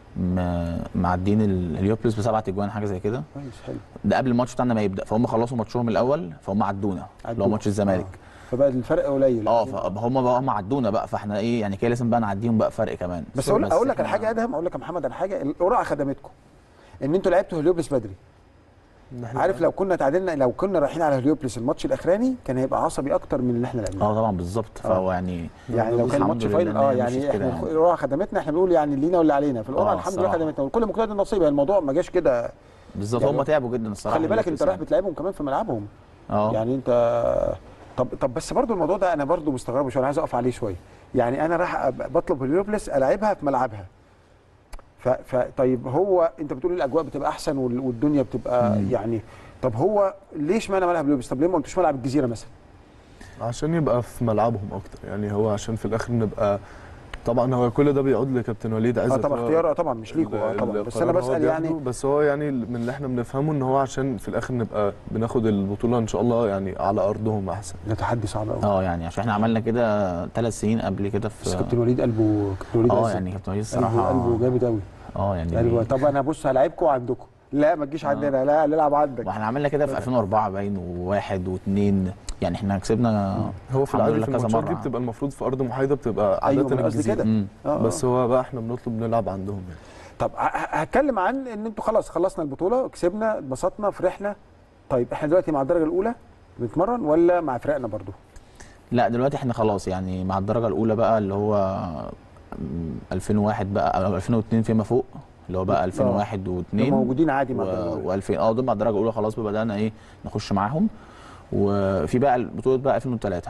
م- معدين ال- الهليوبلس بسبعة اجوان حاجه زي كده كويس حلو ده قبل الماتش بتاعنا ما يبدا فهم خلصوا ماتشهم الاول فهم عدونا اللي هو عدوك. ماتش الزمالك آه. فبقى الفرق قليل اه فهم بقى هم عدونا بقى فاحنا ايه يعني كده لازم بقى نعديهم بقى فرق كمان بس اقول اقول لك على إحنا- حاجه يا ادهم اقول لك يا محمد على حاجه القرعه خدمتكم ان انتوا لعبتوا هليوبلس بدري إن إحنا- عارف لو كنا تعادلنا لو كنا رايحين على هليوبلس الماتش الاخراني كان هيبقى عصبي اكتر من اللي احنا لعبناه اه طبعا بالظبط فهو يعني يعني لو كان الحمد الماتش لله فاينل إن اه هي مشيت يعني كده احنا يعني. القرعه خدمتنا احنا بنقول يعني لينا واللي علينا في القرعه آه، الحمد لله الصراحة. خدمتنا وكل مجتهد النصيب يعني الموضوع ما جاش كده بالظبط يعني هم تعبوا جدا الصراحه خلي بالك انت الهليوبلس رايح بتلعبهم كمان في ملعبهم اه يعني انت طب طب بس برضو الموضوع ده انا برضو مستغربه شويه انا عايز اقف عليه شويه يعني انا راح أب- بطلب هليوبلس العبها في ملعبها ف... ف طيب هو انت بتقول الاجواء بتبقى احسن وال- والدنيا بتبقى مم. يعني طب هو ليش معنى ملعب هليوبلس طب ليه ما قلتوش ملعب الجزيره مثلا عشان يبقى في ملعبهم اكتر يعني هو عشان في الاخر نبقى طبعا هو كل ده بيعود لكابتن وليد عزت اه طبعا هو اختيار آه طبعا مش ليكوا اه ال- طبعا بس القرار انا هو بسال بياخده، يعني بس هو يعني من اللي احنا بنفهمه ان هو عشان في الاخر نبقى بناخد البطوله ان شاء الله يعني على ارضهم احسن ده تحدي صعب قوي اه يعني عشان احنا عملنا كده ثلاث سنين قبل كده بس في كابتن وليد قلبه كابتن وليد اه عزت يعني كابتن وليد قلبه الصراحه قلبه جامد قوي اه يعني قلبه طب انا بص هلاعبكم عندكم لا ما تجيش آه. عندنا لا نلعب عندك واحنا عملنا كده في 2004 باين وواحد واثنين يعني احنا كسبنا هو في الحمد العادي لله في كذا الماتشات دي مرة. بتبقى المفروض في ارض محايده بتبقى عاده أيوة، ما قصدي الجزيرة. كده. مم. آه، بس آه. هو بقى احنا بنطلب نلعب عندهم يعني طب ه- ه- هتكلم عن ان انتوا خلاص خلصنا البطوله كسبنا اتبسطنا فرحنا طيب احنا دلوقتي مع الدرجه الاولى بنتمرن ولا مع فرقنا برضو لا دلوقتي احنا خلاص يعني مع الدرجه الاولى بقى اللي هو م، 2001 بقى او 2002 فيما فوق اللي هو بقى 2001 دول و2 موجودين عادي مع الدرجه الاولى و2000 اه دول مع الدرجه الاولى خلاص بقى بدانا ايه نخش معاهم وفي بقى البطوله بقى 2003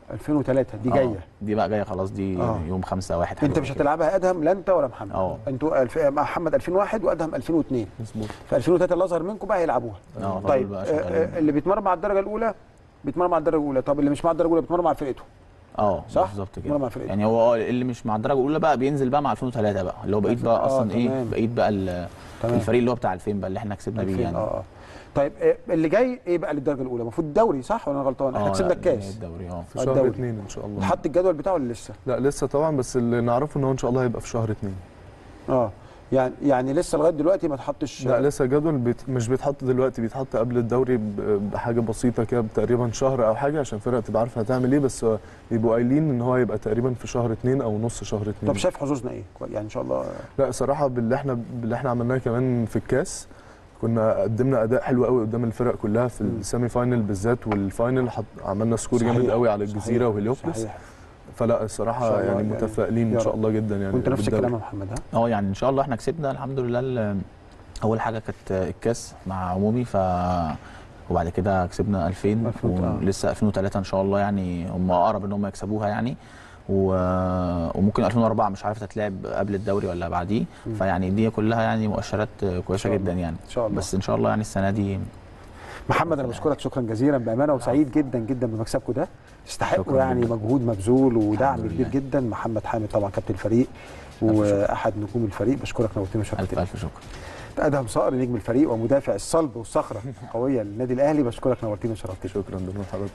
2003 دي آه، جايه دي بقى جايه خلاص دي آه. يوم 5 1 انت مش هتلعبها ادهم لا انت ولا محمد اه. انتوا الف... مع محمد 2001 وادهم 2002 مظبوط في 2003 اللي اصغر منكم بقى هيلعبوها اه فاضل طيب بقى آه، شغالين. آه، اللي بيتمرن مع الدرجه الاولى بيتمرن مع الدرجه الاولى طب اللي مش مع الدرجه الاولى بيتمرن مع فرقته اه صح؟ بالظبط مرة مع كده فرقته. يعني هو اه اللي مش مع الدرجه الاولى بقى بينزل بقى مع 2003 بقى اللي هو بقيت بقى آه، اصلا ايه تمام. بقيت بقى ال- تمام. الفريق اللي هو بتاع 2000 بقى اللي احنا كسبنا بيه 2000 يعني اه اه طيب آه، اللي جاي ايه بقى للدرجه الاولى المفروض الدوري صح ولا انا غلطان احنا اه، كسبنا لا، الكاس الدوري اه في آه، شهر الدوري. اثنين ان شاء الله حط الجدول بتاعه ولا لسه لا لسه طبعا بس اللي نعرفه ان هو ان شاء الله هيبقى في شهر اثنين اه يعني يعني لسه لغايه دلوقتي ما اتحطش لا لسه الجدول بيت مش بيتحط دلوقتي بيتحط قبل الدوري ب- بحاجه بسيطه كده تقريبا شهر او حاجه عشان الفرقه تبقى عارفه هتعمل ايه بس هو بيبقوا قايلين ان هو هيبقى تقريبا في شهر اثنين او نص شهر اثنين طب شايف حظوظنا ايه كوي- يعني ان شاء الله لا صراحه باللي احنا باللي احنا عملناه كمان في الكاس كنا قدمنا اداء حلو قوي قدام الفرق كلها في مم. السيمي فاينل بالذات والفاينل حط عملنا سكور صحيح، جامد قوي على الجزيره صحيح، وهليوبلس صحيح فلا إن شاء الصراحه الله يعني يعني متفائلين يا ان شاء رب. الله جدا يعني وانت نفس بالدوري. الكلام يا محمد ها اه يعني ان شاء الله احنا كسبنا الحمد لله ال- اول حاجه كانت الكاس مع عمومي ف وبعد كده كسبنا 2000 2000 آه. ولسه 2003 ان شاء الله يعني هم اقرب ان هم يكسبوها يعني و... وممكن 2004 مش عارف تتلعب قبل الدوري ولا بعديه مم. فيعني دي كلها يعني مؤشرات شاء كويسه الله. جدا يعني ان شاء الله بس ان شاء الله يعني السنه دي محمد انا بشكرك شكرا جزيلا بامانه وسعيد جدا جدا بمكسبكم ده تستحقوا شكراً يعني جداً. مجهود مبذول ودعم الحمد كبير لله. جدا محمد حامد طبعا كابتن الفريق شكر. واحد نجوم الفريق بشكرك نورتنا الف وشرفتنا الف شكر ادهم صقر نجم الفريق ومدافع الصلب والصخره القويه للنادي الاهلي بشكرك نورتنا وشرفتنا شكرا دايما حضرتك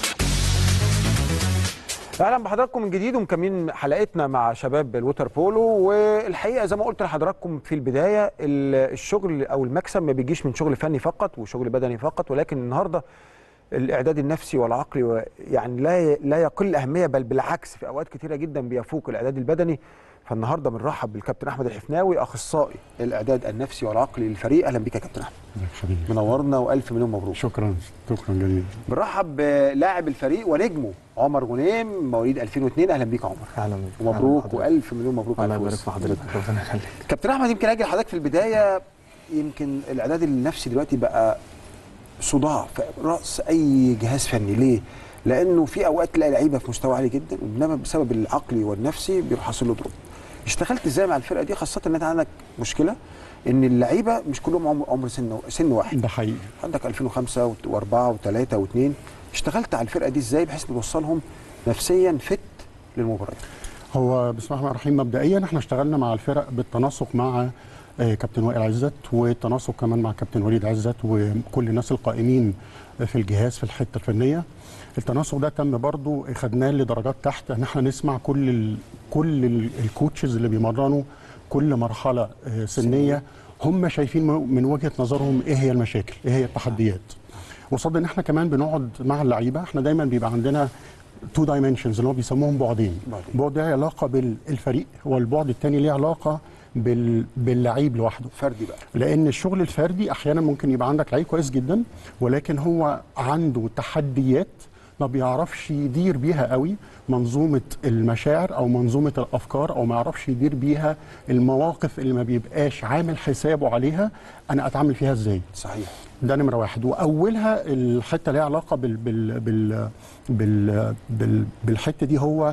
اهلا بحضراتكم من جديد ومكملين حلقتنا مع شباب الوتر بولو والحقيقه زي ما قلت لحضراتكم في البدايه ال- الشغل او المكسب ما بيجيش من شغل فني فقط وشغل بدني فقط ولكن النهارده الاعداد النفسي والعقلي و- يعني لا لا يقل اهميه بل بالعكس في اوقات كتيره جدا بيفوق الاعداد البدني فالنهارده بنرحب بالكابتن احمد الحفناوي اخصائي الاعداد النفسي والعقلي للفريق اهلا بك يا كابتن احمد حبيبي منورنا والف مليون مبروك شكرا شكرا جزيلا بنرحب بلاعب الفريق ونجمه عمر غنيم مواليد 2002 اهلا بيك يا عمر اهلا بيك ومبروك أهلاً بحضرتك. والف مليون مبروك الله على يبارك الفوز في حضرتك ربنا يخليك كابتن احمد يمكن اجي لحضرتك في البدايه يمكن الاعداد النفسي دلوقتي بقى صداع في راس اي جهاز فني ليه؟ لانه في اوقات تلاقي لعيبه في مستوى عالي جدا وانما بسبب العقلي والنفسي بيروح حاصل له دروب. اشتغلت ازاي مع الفرقه دي خاصه ان انت عندك مشكله ان اللعيبه مش كلهم عمر, عمر سن سن واحد ده حقيقي عندك 2005 و4 و3 و2 اشتغلت على الفرقه دي ازاي بحيث توصلهم نفسيا فت للمباريات هو بسم الله الرحمن الرحيم مبدئيا احنا اشتغلنا مع الفرق بالتناسق مع آه، كابتن وائل عزت والتناسق كمان مع كابتن وليد عزت وكل الناس القائمين في الجهاز في الحته الفنيه التناسق ده تم برضو خدناه لدرجات تحت ان احنا نسمع كل ال كل ال- الكوتشز اللي بيمرنوا كل مرحله آه، سنيه هم شايفين م- من وجهه نظرهم ايه هي المشاكل ايه هي التحديات قصاد ان احنا كمان بنقعد مع اللعيبه احنا دايما بيبقى عندنا تو دايمنشنز اللي هو بيسموهم بعدين بعدين. بعد ليه علاقه بالفريق والبعد الثاني ليه علاقه بال... باللعيب لوحده فردي بقى لان الشغل الفردي احيانا ممكن يبقى عندك لعيب كويس جدا ولكن هو عنده تحديات ما بيعرفش يدير بيها قوي منظومه المشاعر او منظومه الافكار او ما يعرفش يدير بيها المواقف اللي ما بيبقاش عامل حسابه عليها انا اتعامل فيها ازاي صحيح ده نمره واحد واولها الحته ليها علاقه بال بال بال بال بال بالحته دي هو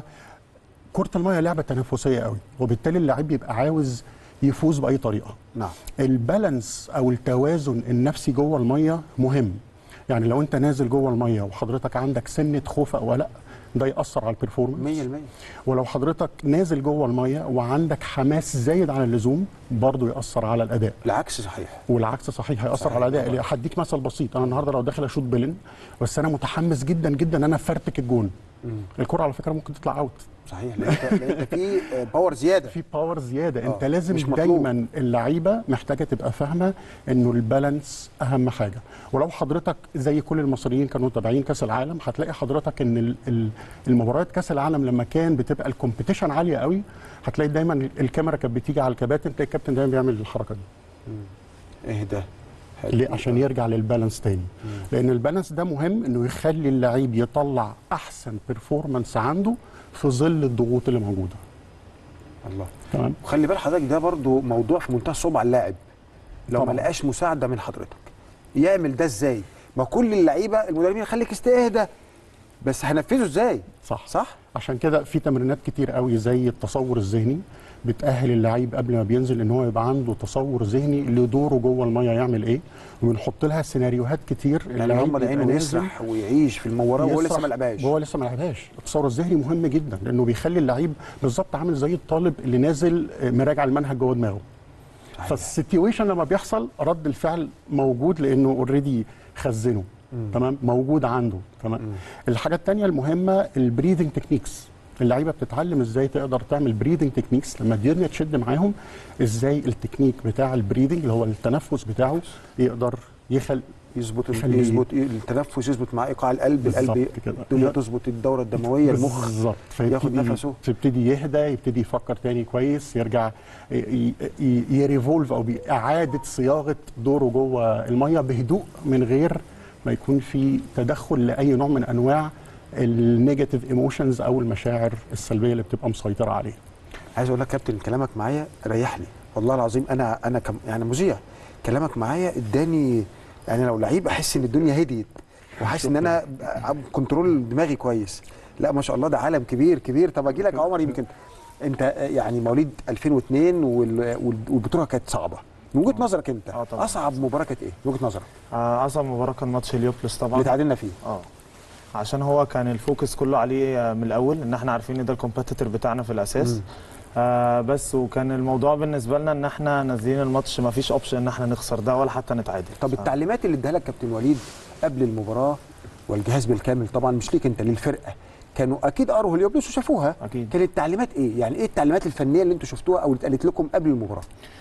كره الميه لعبه تنافسيه قوي وبالتالي اللاعب بيبقى عاوز يفوز باي طريقه نعم البالانس او التوازن النفسي جوه الميه مهم يعني لو انت نازل جوه الميه وحضرتك عندك سنه خوف او قلق ده ياثر على البرفورمانس 100% ولو حضرتك نازل جوه الميه وعندك حماس زايد عن اللزوم برضه ياثر على الاداء العكس صحيح والعكس صحيح هياثر صحيح على الاداء طبعاً. اللي هديك مثل بسيط انا النهارده لو داخل اشوط بلن بس انا متحمس جدا جدا ان انا فرتك الجون الكره على فكره ممكن تطلع اوت صحيح لان انت لأن انت في آه، باور زياده في باور زياده آه، انت لازم مش مطلوب. دايما اللعيبه محتاجه تبقى فاهمه انه البالانس اهم حاجه ولو حضرتك زي كل المصريين كانوا متابعين كاس العالم هتلاقي حضرتك ان ال- ال- المباريات كاس العالم لما كان بتبقى الكومبيتيشن عاليه قوي هتلاقي دايما الكاميرا كانت بتيجي على الكباتن تلاقي الكابتن دايما بيعمل الحركه دي اهدى ليه؟ عشان يرجع للبالانس تاني لان البالانس ده مهم انه يخلي اللعيب يطلع احسن بيرفورمانس عنده في ظل الضغوط اللي موجوده الله تمام وخلي بال حضرتك ده برضو موضوع في منتهى الصعوبه على اللاعب لو ما طبعاً. لقاش مساعده من حضرتك يعمل ده ازاي ما كل اللعيبه المدربين خليك استهدى بس هنفذه ازاي صح صح عشان كده في تمرينات كتير قوي زي التصور الذهني بتأهل اللعيب قبل ما بينزل ان هو يبقى عنده تصور ذهني لدوره جوه الميه يعمل ايه وبنحط لها سيناريوهات كتير يعني اللعيب هم عينه بيبقى نازل يسرح ويعيش في المباراه وهو لسه يسرح ما لعبهاش وهو لسه ما لعبهاش التصور الذهني مهم جدا لانه بيخلي اللعيب بالظبط عامل زي الطالب اللي نازل آه، مراجع المنهج جوه دماغه صحيح. فالسيتويشن لما بيحصل رد الفعل موجود لانه اوريدي خزنه تمام موجود عنده تمام الحاجه الثانيه المهمه البريذنج تكنيكس اللعيبه بتتعلم ازاي تقدر تعمل بريذنج تكنيكس لما الدنيا تشد معاهم ازاي التكنيك بتاع البريذنج اللي هو التنفس بتاعه يقدر يخل يظبط يخليه- يظبط التنفس يظبط مع ايقاع القلب القلب بالظبط كده. الدنيا تظبط الدوره الدمويه المخ بالظبط ياخد فيبتدي نفسه. تبتدي يهدى يبتدي يفكر تاني كويس يرجع يريفولف او باعاده صياغه دوره جوه الميه بهدوء من غير ما يكون في تدخل لاي نوع من انواع النيجاتيف ايموشنز او المشاعر السلبيه اللي بتبقى مسيطره عليه عايز اقول لك كابتن كلامك معايا ريحني والله العظيم انا انا كم يعني مذيع كلامك معايا اداني يعني لو لعيب احس ان الدنيا هديت وحاسس ان انا كنترول دماغي كويس لا ما شاء الله ده عالم كبير كبير طب اجي لك يا عمر يمكن انت يعني مواليد 2002 وال- وال- والبطوله كانت صعبه من وجهه نظرك انت آه طبعا. اصعب مباراه كانت ايه من وجهه نظرك آه، اصعب مباراه كان ماتش اليوبلس طبعا اللي تعادلنا فيه اه عشان هو كان الفوكس كله عليه آه، من الاول ان احنا عارفين ان ده الكومبيتيتور بتاعنا في الاساس مم. آه بس وكان الموضوع بالنسبه لنا ان احنا نازلين الماتش ما فيش اوبشن ان احنا نخسر ده ولا حتى نتعادل طب التعليمات اللي اداها لك كابتن وليد قبل المباراه والجهاز بالكامل طبعا مش ليك انت للفرقه كانوا اكيد قروا اليوبلس وشافوها اكيد كانت التعليمات ايه؟ يعني ايه التعليمات الفنيه اللي انتوا شفتوها او اللي اتقالت لكم قبل المباراه؟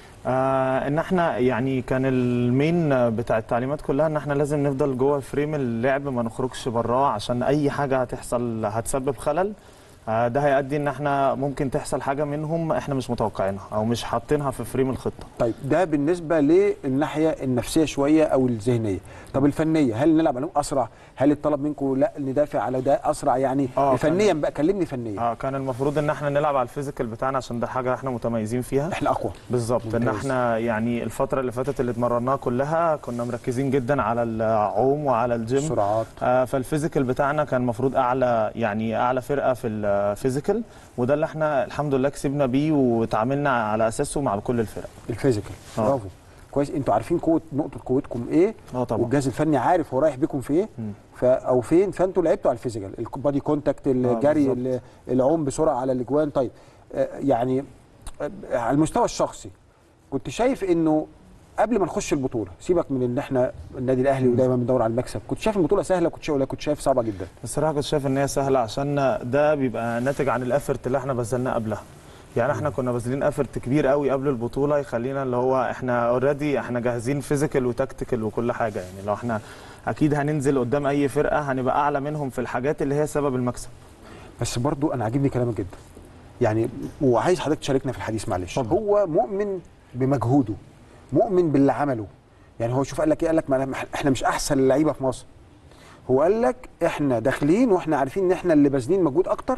آه ان احنا يعني كان المين بتاع التعليمات كلها ان احنا لازم نفضل جوه فريم اللعب ما نخرجش براه عشان اي حاجه هتحصل هتسبب خلل آه ده هيؤدي ان احنا ممكن تحصل حاجه منهم احنا مش متوقعينها او مش حاطينها في فريم الخطه طيب ده بالنسبه للناحيه النفسيه شويه او الذهنيه، طب الفنيه هل نلعب عليهم اسرع؟ هل الطلب منكم لا ندافع على ده اسرع يعني آه، فنيا كان- بقى كلمني فنيا اه كان المفروض ان احنا نلعب على الفيزيكال بتاعنا عشان ده حاجه احنا متميزين فيها احنا اقوى بالظبط ان ممتاز. احنا يعني الفتره اللي فاتت اللي اتمرناها كلها كنا مركزين جدا على العوم وعلى الجيم سرعات آه، فالفيزيكال بتاعنا كان المفروض اعلى يعني اعلى فرقه في الفيزيكال وده اللي احنا الحمد لله كسبنا بيه وتعاملنا على اساسه مع كل الفرق الفيزيكال آه. برافو كويس انتوا عارفين قوه نقطه قوتكم ايه اه طبعا والجهاز الفني عارف هو رايح بيكم في ايه مم. ف او فين فانتوا لعبتوا على الفيزيكال البادي كونتاكت الجري بالظبط. ال- العوم بسرعه على الاجوان طيب آه، يعني آه، على المستوى الشخصي كنت شايف انه قبل ما نخش البطوله سيبك من ان احنا النادي الاهلي ودايما بندور على المكسب كنت شايف البطوله سهله كنت شايف ولا كنت شايف صعبه جدا الصراحه كنت شايف ان هي سهله عشان ده بيبقى ناتج عن الافرت اللي احنا بذلناه قبلها يعني احنا كنا باذلين افرت كبير قوي قبل البطوله يخلينا اللي هو احنا اوريدي احنا جاهزين فيزيكال وتكتيكال وكل حاجه يعني لو احنا اكيد هننزل قدام اي فرقه هنبقى اعلى منهم في الحاجات اللي هي سبب المكسب بس برضو انا عاجبني كلامك جدا يعني وعايز حضرتك تشاركنا في الحديث معلش اتفضل. هو مؤمن بمجهوده مؤمن باللي عمله يعني هو شوف قال لك ايه قال لك ما احنا مش احسن لعيبه في مصر هو قال لك احنا داخلين واحنا عارفين ان احنا اللي باذلين مجهود اكتر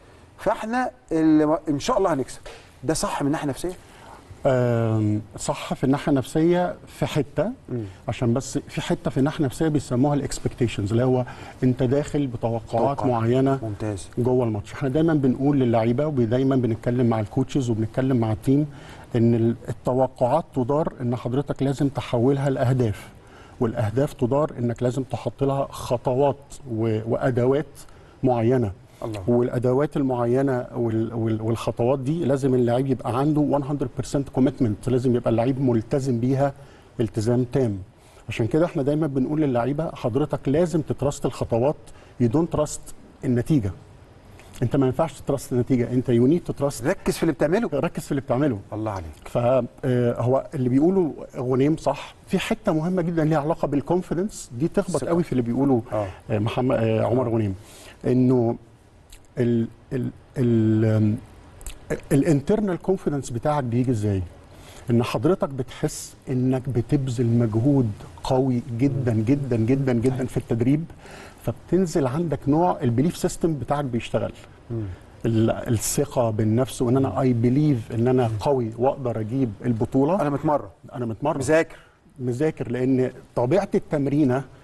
فاحنا اللي ان شاء الله هنكسب ده صح من الناحيه النفسيه آم، صح في الناحيه النفسيه في حته عشان بس في حته في الناحيه النفسيه بيسموها الاكسبكتيشنز اللي هو انت داخل بتوقعات توقع. معينه ممتاز جوه الماتش احنا دايما بنقول للعيبه ودايما بنتكلم مع الكوتشز وبنتكلم مع التيم ان ال- التوقعات تدار ان حضرتك لازم تحولها لاهداف والاهداف تدار انك لازم تحط لها خطوات و- وادوات معينه الله والادوات المعينه وال- وال- والخطوات دي لازم اللعيب يبقى عنده 100% كوميتمنت لازم يبقى اللعيب ملتزم بيها التزام تام عشان كده احنا دايما بنقول للعيبه حضرتك لازم تترست الخطوات يو دونت تراست النتيجه انت ما ينفعش تترست النتيجه انت يو نيد تترست ركز في اللي بتعمله ركز في اللي بتعمله الله عليك فهو اللي بيقوله غنيم صح في حته مهمه جدا ليها علاقه بالكونفيدنس دي تخبط الثقة. قوي في اللي بيقوله اه آه، محمد آه، عمر غنيم انه ال ال ال الانترنال كونفيدنس بتاعك بيجي ازاي؟ ان حضرتك بتحس انك بتبذل مجهود قوي جدا جدا جدا جدا في التدريب فبتنزل عندك نوع البيليف سيستم بتاعك بيشتغل ال- الثقه بالنفس وان انا اي بليف ان انا قوي واقدر اجيب البطوله انا متمرن انا متمرن مذاكر مذاكر لان طبيعه التمرينه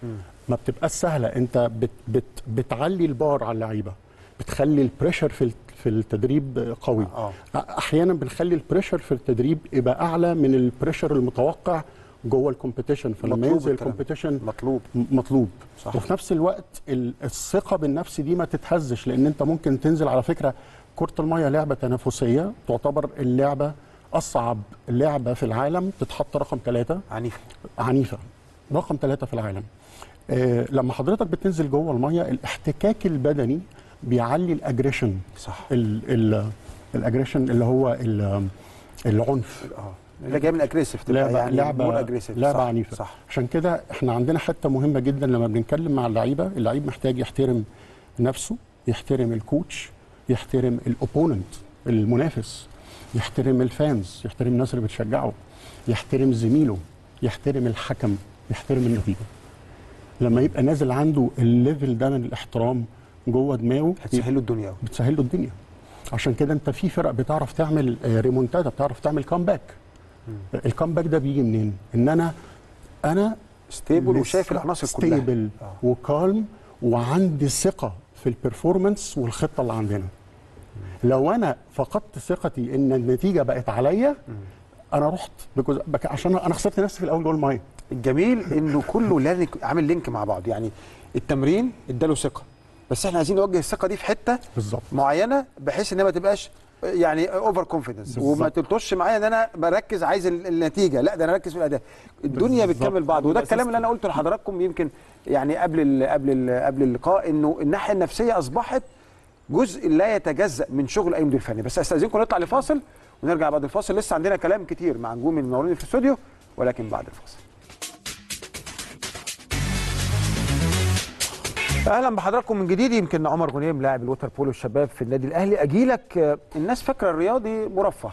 ما بتبقاش سهله انت بت بت بتعلي البار على اللعيبه بتخلي البريشر في الت- في التدريب قوي اه احيانا بنخلي البريشر في التدريب يبقى اعلى من البريشر المتوقع جوه الكومبيتيشن فلما مطلوب ينزل الكلام. الكومبيتيشن مطلوب م- مطلوب صح. صح. وفي نفس الوقت ال- الثقه بالنفس دي ما تتهزش لان انت ممكن تنزل على فكره كره الميه لعبه تنافسيه تعتبر اللعبه اصعب لعبه في العالم تتحط رقم ثلاثه عنيف عنيفه رقم ثلاثه في العالم آه لما حضرتك بتنزل جوه الميه الاحتكاك البدني بيعلي الاجريشن صح الاجريشن اللي هو ال- العنف اه اللي جاي من اجريسيف تبقى لعبه يعني لعبه more aggressive. لعبه صح. عنيفه صح عشان كده احنا عندنا حته مهمه جدا لما بنتكلم مع اللعيبه اللعيب محتاج يحترم نفسه يحترم الكوتش يحترم الاوبوننت المنافس يحترم الفانز يحترم الناس اللي بتشجعه يحترم زميله يحترم الحكم يحترم النتيجه لما يبقى نازل عنده الليفل ده من الاحترام جوه دماغه هتسهل له الدنيا قوي بتسهل له الدنيا عشان كده انت في فرق بتعرف تعمل آه، ريمونتادا بتعرف تعمل كامباك الكامباك ده بيجي منين ان انا انا ستيبل وشايف العناصر كلها ستيبل آه. وكالم وعندي ثقه في البرفورمانس والخطه اللي عندنا لو انا فقدت ثقتي ان النتيجه بقت عليا انا رحت بجزء بك عشان انا خسرت نفسي في الاول جوه الميه الجميل انه كله لانك عامل لينك مع بعض يعني التمرين اداله ثقه بس احنا عايزين نوجه الثقه دي في حته بالظبط معينه بحيث انها ما تبقاش يعني اوفر كونفيدنس بالظبط. وما تلطش معايا ان انا بركز عايز ال- النتيجه لا ده انا اركز في الاداء الدنيا بالظبط. بتكمل بعض وده وده الكلام اللي انا قلته لحضراتكم يمكن يعني قبل ال قبل ال قبل اللقاء انه الناحيه النفسيه اصبحت جزء لا يتجزا من شغل اي مدير فني بس استاذنكم نطلع لفاصل ونرجع بعد الفاصل لسه عندنا كلام كتير مع نجوم المنورين في الاستوديو ولكن بعد الفاصل اهلا بحضراتكم من جديد يمكن عمر غنيم لاعب الوتر بولو الشباب في النادي الاهلي اجيلك آه، الناس فاكره الرياضي مرفه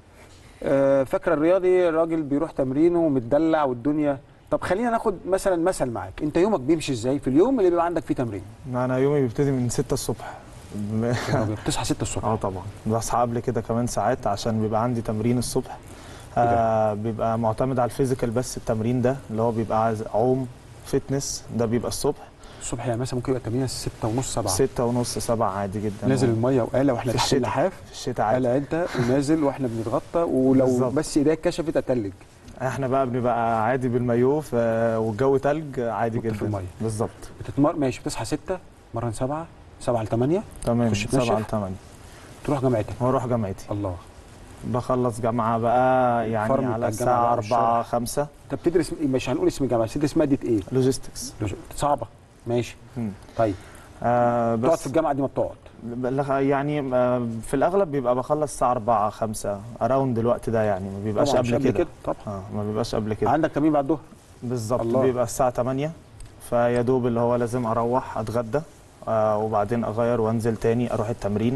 آه، فاكره الرياضي راجل بيروح تمرينه ومتدلع والدنيا طب خلينا ناخد مثلا مثل معاك انت يومك بيمشي ازاي في اليوم اللي بيبقى عندك فيه تمرين انا يومي بيبتدي من 6 الصبح بتصحى 6 الصبح اه طبعا بصحى قبل كده كمان ساعات عشان بيبقى عندي تمرين الصبح آه بيبقى معتمد على الفيزيكال بس التمرين ده اللي هو بيبقى عايز عوم فتنس ده بيبقى الصبح الصبح يعني مثلا ممكن يبقى تمرين 6 ونص 7 ستة ونص سبعة عادي جدا نازل الميه وقاله واحنا في تحت الشتاء. اللحاف في الشتاء عادي قاله انت ونازل واحنا بنتغطى ولو بالظبط. بس ايديك كشفت اتلج احنا بقى بنبقى عادي بالمايو ف- والجو تلج عادي كنت في جدا المية. بالظبط بتتمر ماشي بتصحى 6 مرن 7 7 ل 8 تمام تخش تنشف؟ سبعة لثمانية تروح جامعتك واروح جامعتي الله بخلص جامعة بقى يعني الفرم بتاع على الجامعة الساعة بقى 4 والشرح. 5 انت بتدرس مش هنقول اسم الجامعه بس تدرس ماده ايه؟ لوجيستكس صعبه ماشي مم. طيب آه تقعد بس في الجامعه دي ما بتقعد بلغ- يعني آه، في الاغلب بيبقى بخلص الساعه 4 5 اراوند الوقت ده يعني ما بيبقاش طبعاً مش قبل كده طبعا اه ما بيبقاش قبل كده عندك تمرين بعد الظهر بالظبط الله. بيبقى الساعه 8 فيا دوب اللي هو لازم اروح اتغدى آه وبعدين اغير وانزل تاني اروح التمرين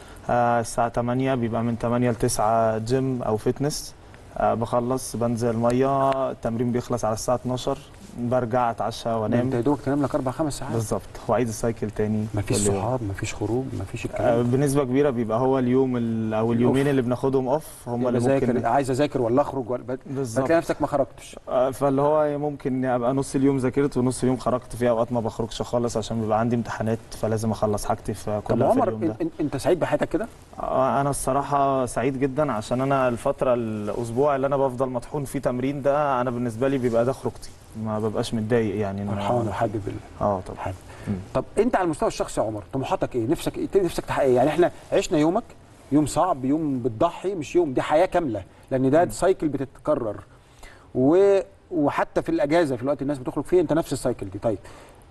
آه الساعه 8 بيبقى من 8 ل 9 جيم او فتنس آه بخلص بنزل ميه التمرين بيخلص على الساعه 12 برجع اتعشى انت وانام يا دوبك تنام لك اربع خمس ساعات بالظبط واعيد السايكل تاني مفيش كل يوم. صحاب مفيش خروج مفيش آه، الكلام بنسبه كبيره بيبقى هو اليوم ال- او اليومين اللي بناخدهم اوف هم اللي بذاكر ممكن عايز اذاكر ولا اخرج ولا بت- بالظبط بتلاقي نفسك ما خرجتش آه، فاللي هو ممكن ابقى نص اليوم ذاكرت ونص اليوم خرجت في اوقات ما بخرجش خالص عشان بيبقى عندي امتحانات فلازم اخلص حاجتي في طب كلها في عمر اليوم ده إن- إن- انت سعيد بحياتك كده؟ آه، انا الصراحه سعيد جدا عشان انا الفتره الاسبوع اللي انا بفضل مطحون فيه تمرين ده انا بالنسبه لي بيبقى ده خروجتي ما ببقاش متضايق يعني إن أنا- فرحان وحابب ال- اه طبعا حابب مم. طب انت على المستوى الشخصي يا عمر طموحاتك ايه؟ نفسك ايه؟ نفسك تحقق ايه؟ يعني احنا عشنا يومك يوم صعب يوم بتضحي مش يوم دي حياه كامله لان ده سايكل بتتكرر و... وحتى في الاجازه في الوقت الناس بتخرج فيه انت نفس السايكل دي طيب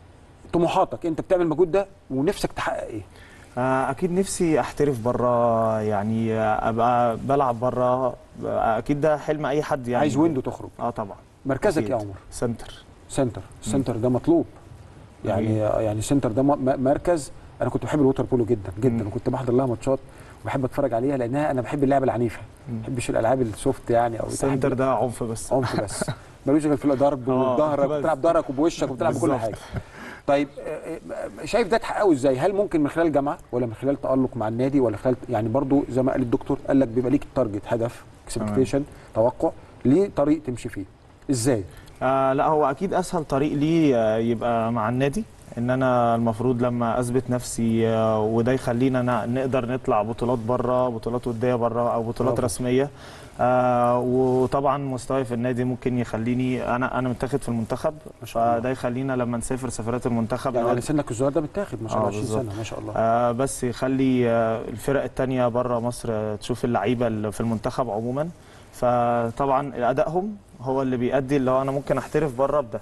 طموحاتك انت بتعمل المجهود ده ونفسك تحقق ايه؟ آه، اكيد نفسي احترف بره يعني آه، ابقى بلعب بره آه، اكيد ده حلم اي حد يعني عايز ويندو تخرج اه طبعا مركزك أكيد. يا عمر سنتر سنتر السنتر ده مطلوب يعني يعني سنتر ده م- م- مركز انا كنت بحب الووتر بولو جدا جدا مم. وكنت بحضر لها ماتشات وبحب اتفرج عليها لانها انا بحب اللعبه العنيفه ما مم. بحبش الالعاب السوفت يعني او السنتر ده عنف بس عنف بس ملوش غير في ضرب آه، وظهرك بس. بتلعب ظهرك وبوشك وبتلعب بكل بالظبط. حاجه طيب آه، آه، شايف ده تحققه ازاي هل ممكن من خلال جامعه ولا من خلال تالق مع النادي ولا خلال يعني برضو زي ما قال الدكتور قال لك بيبقى ليك تارجت هدف اكسبكتيشن توقع ليه طريق تمشي فيه ازاي آه لا هو اكيد اسهل طريق ليه آه، يبقى مع النادي ان انا المفروض لما اثبت نفسي آه، وده يخلينا نا- نقدر نطلع بطولات بره بطولات وديه بره او بطولات برافو. رسميه آه وطبعا مستواي في النادي ممكن يخليني انا انا متاخد في المنتخب ما شاء الله. فده يخلينا لما نسافر سفرات المنتخب يعني نقعد- على سنك الصغير ده متاخد ما شاء الله آه، 20 سنه بالظبط. ما شاء الله آه بس يخلي آه الفرق التانية بره مصر آه، تشوف اللعيبه اللي في المنتخب عموما فطبعا ادائهم هو اللي بيؤدي اللي هو انا ممكن احترف بره بده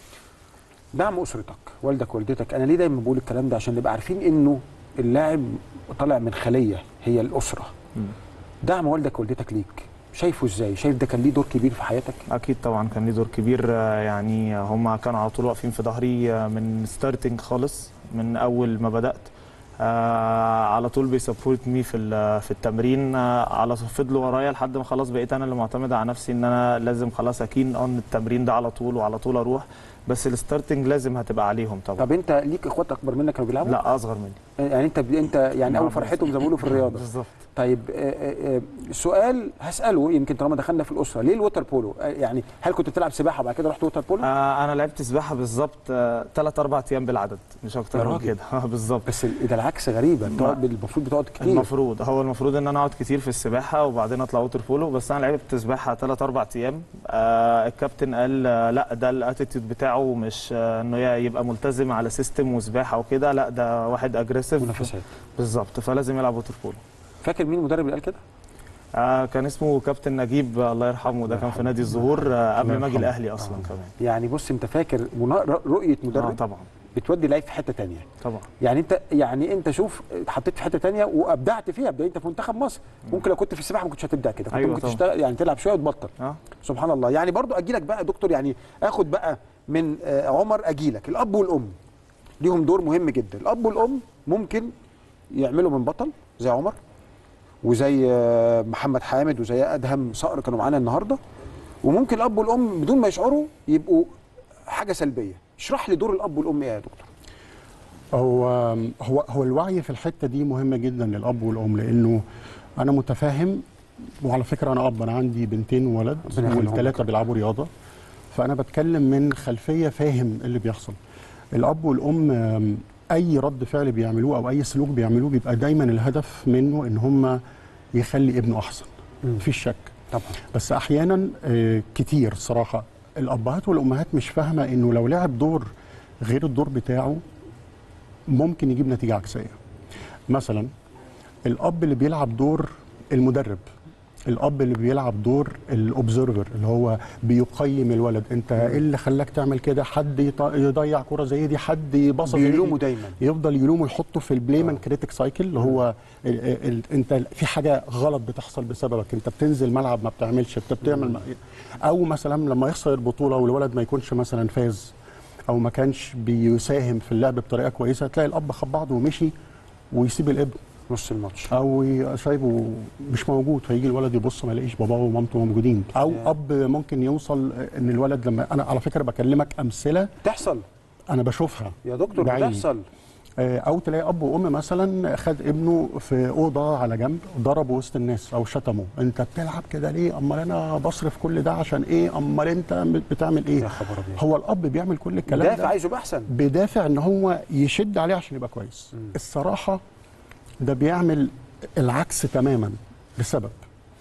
دعم اسرتك والدك والدتك انا ليه دايما بقول الكلام ده عشان نبقى عارفين انه اللاعب طالع من خليه هي الاسره دعم والدك ووالدتك ليك شايفه ازاي شايف ده كان ليه دور كبير في حياتك اكيد طبعا كان ليه دور كبير آه، يعني هم كانوا على طول واقفين في ظهري آه، من ستارتنج خالص من اول ما بدات آه على طول بيسبورت مي في ال- في التمرين آه على طول فضلوا ورايا لحد ما خلاص بقيت انا اللي معتمد على نفسي ان انا لازم خلاص اكين اون التمرين ده على طول وعلى طول اروح بس الستارتنج لازم هتبقى عليهم طبعا طب انت ليك اخوات اكبر منك كانوا بيلعبوا لا اصغر مني يعني انت انت يعني اول نعم. فرحتهم زي ما بيقولوا في الرياضه بالظبط طيب آه، آه، آه، سؤال هساله يمكن طالما دخلنا في الاسره ليه الوتر بولو آه، يعني هل كنت بتلعب سباحه وبعد كده رحت ووتر بولو آه انا لعبت سباحه بالظبط ثلاث اربع ايام بالعدد مش يا اكتر من راجل. كده آه، بالظبط بس ال- ده العكس غريبه بتقعد المفروض بتقعد كتير المفروض هو المفروض ان انا اقعد كتير في السباحه وبعدين اطلع ووتر بولو بس انا لعبت سباحه ثلاث اربع ايام آه الكابتن قال آه لا ده الاتيتيود بتاعه مش آه انه يبقى ملتزم على سيستم وسباحه وكده لا ده واحد اجريسيف منافسات بالظبط فلازم يلعب ووتر بولو فاكر مين المدرب اللي قال كده آه كان اسمه كابتن نجيب آه، الله يرحمه ده كان في نادي الزهور آه قبل ما اجي يرحمه. الاهلي اصلا كمان يعني بص انت فاكر منا- ر- رؤيه اه مدرب طبعا بتودي لعيب في حته تانية طبعا يعني انت يعني انت شوف اتحطيت في حته تانية وابدعت فيها ابدا انت في منتخب مصر ممكن لو كنت في السباحه ما كنتش هتبدع كده كنت أيوة ممكن طبعا. تشتغل يعني تلعب شويه وتبطل اه سبحان الله يعني برضو اجي لك بقى يا دكتور يعني اخد بقى من آه، عمر اجي لك الاب والام ليهم دور مهم جدا الاب والام ممكن يعملوا من بطل زي عمر وزي آه، محمد حامد وزي ادهم صقر كانوا معانا النهارده وممكن الاب والام بدون ما يشعروا يبقوا حاجه سلبيه اشرح لي دور الاب والام ايه يا دكتور هو هو هو الوعي في الحته دي مهمه جدا للاب والام لانه انا متفاهم وعلى فكره انا اب انا عندي بنتين وولد ربنا يخليهم والثلاثه لك. بيلعبوا رياضه فانا بتكلم من خلفيه فاهم اللي بيحصل الاب والام آم، اي رد فعل بيعملوه او اي سلوك بيعملوه بيبقى دايما الهدف منه ان هم يخلي ابنه احسن مفيش شك طبعا بس احيانا آه، كتير صراحه الابهات والامهات مش فاهمه انه لو لعب دور غير الدور بتاعه ممكن يجيب نتيجه عكسيه مثلا الاب اللي بيلعب دور المدرب الاب اللي بيلعب دور الاوبزرفر اللي هو بيقيم الولد انت ايه اللي خلاك تعمل كده حد يط- يضيع كره زي دي حد يبص زي دي. بيلوموا دايما يفضل يلومه يحطه في البليم اند كريتيك سايكل اللي هو ال ال انت في حاجه غلط بتحصل بسببك انت بتنزل ملعب ما بتعملش انت بتعمل ما او مثلا لما يخسر البطوله والولد ما يكونش مثلا فاز او ما كانش بيساهم في اللعب بطريقه كويسه تلاقي الاب خد بعضه ومشي ويسيب الابن نص الماتش او ي- سايبه مش موجود فيجي الولد يبص ما يلاقيش باباه ومامته موجودين او اب ممكن يوصل ان الولد لما انا على فكره بكلمك امثله تحصل انا بشوفها يا دكتور بعيني. بتحصل آه، او تلاقي اب وام مثلا خد ابنه في اوضه على جنب ضربه وسط الناس او شتمه انت بتلعب كده ليه امال انا بصرف كل ده عشان ايه امال انت بتعمل يا ايه خبر ابيض هو الاب بيعمل كل الكلام دافع ده عايزه يبقى احسن بدافع ان هو يشد عليه عشان يبقى كويس الصراحه ده بيعمل العكس تماما لسبب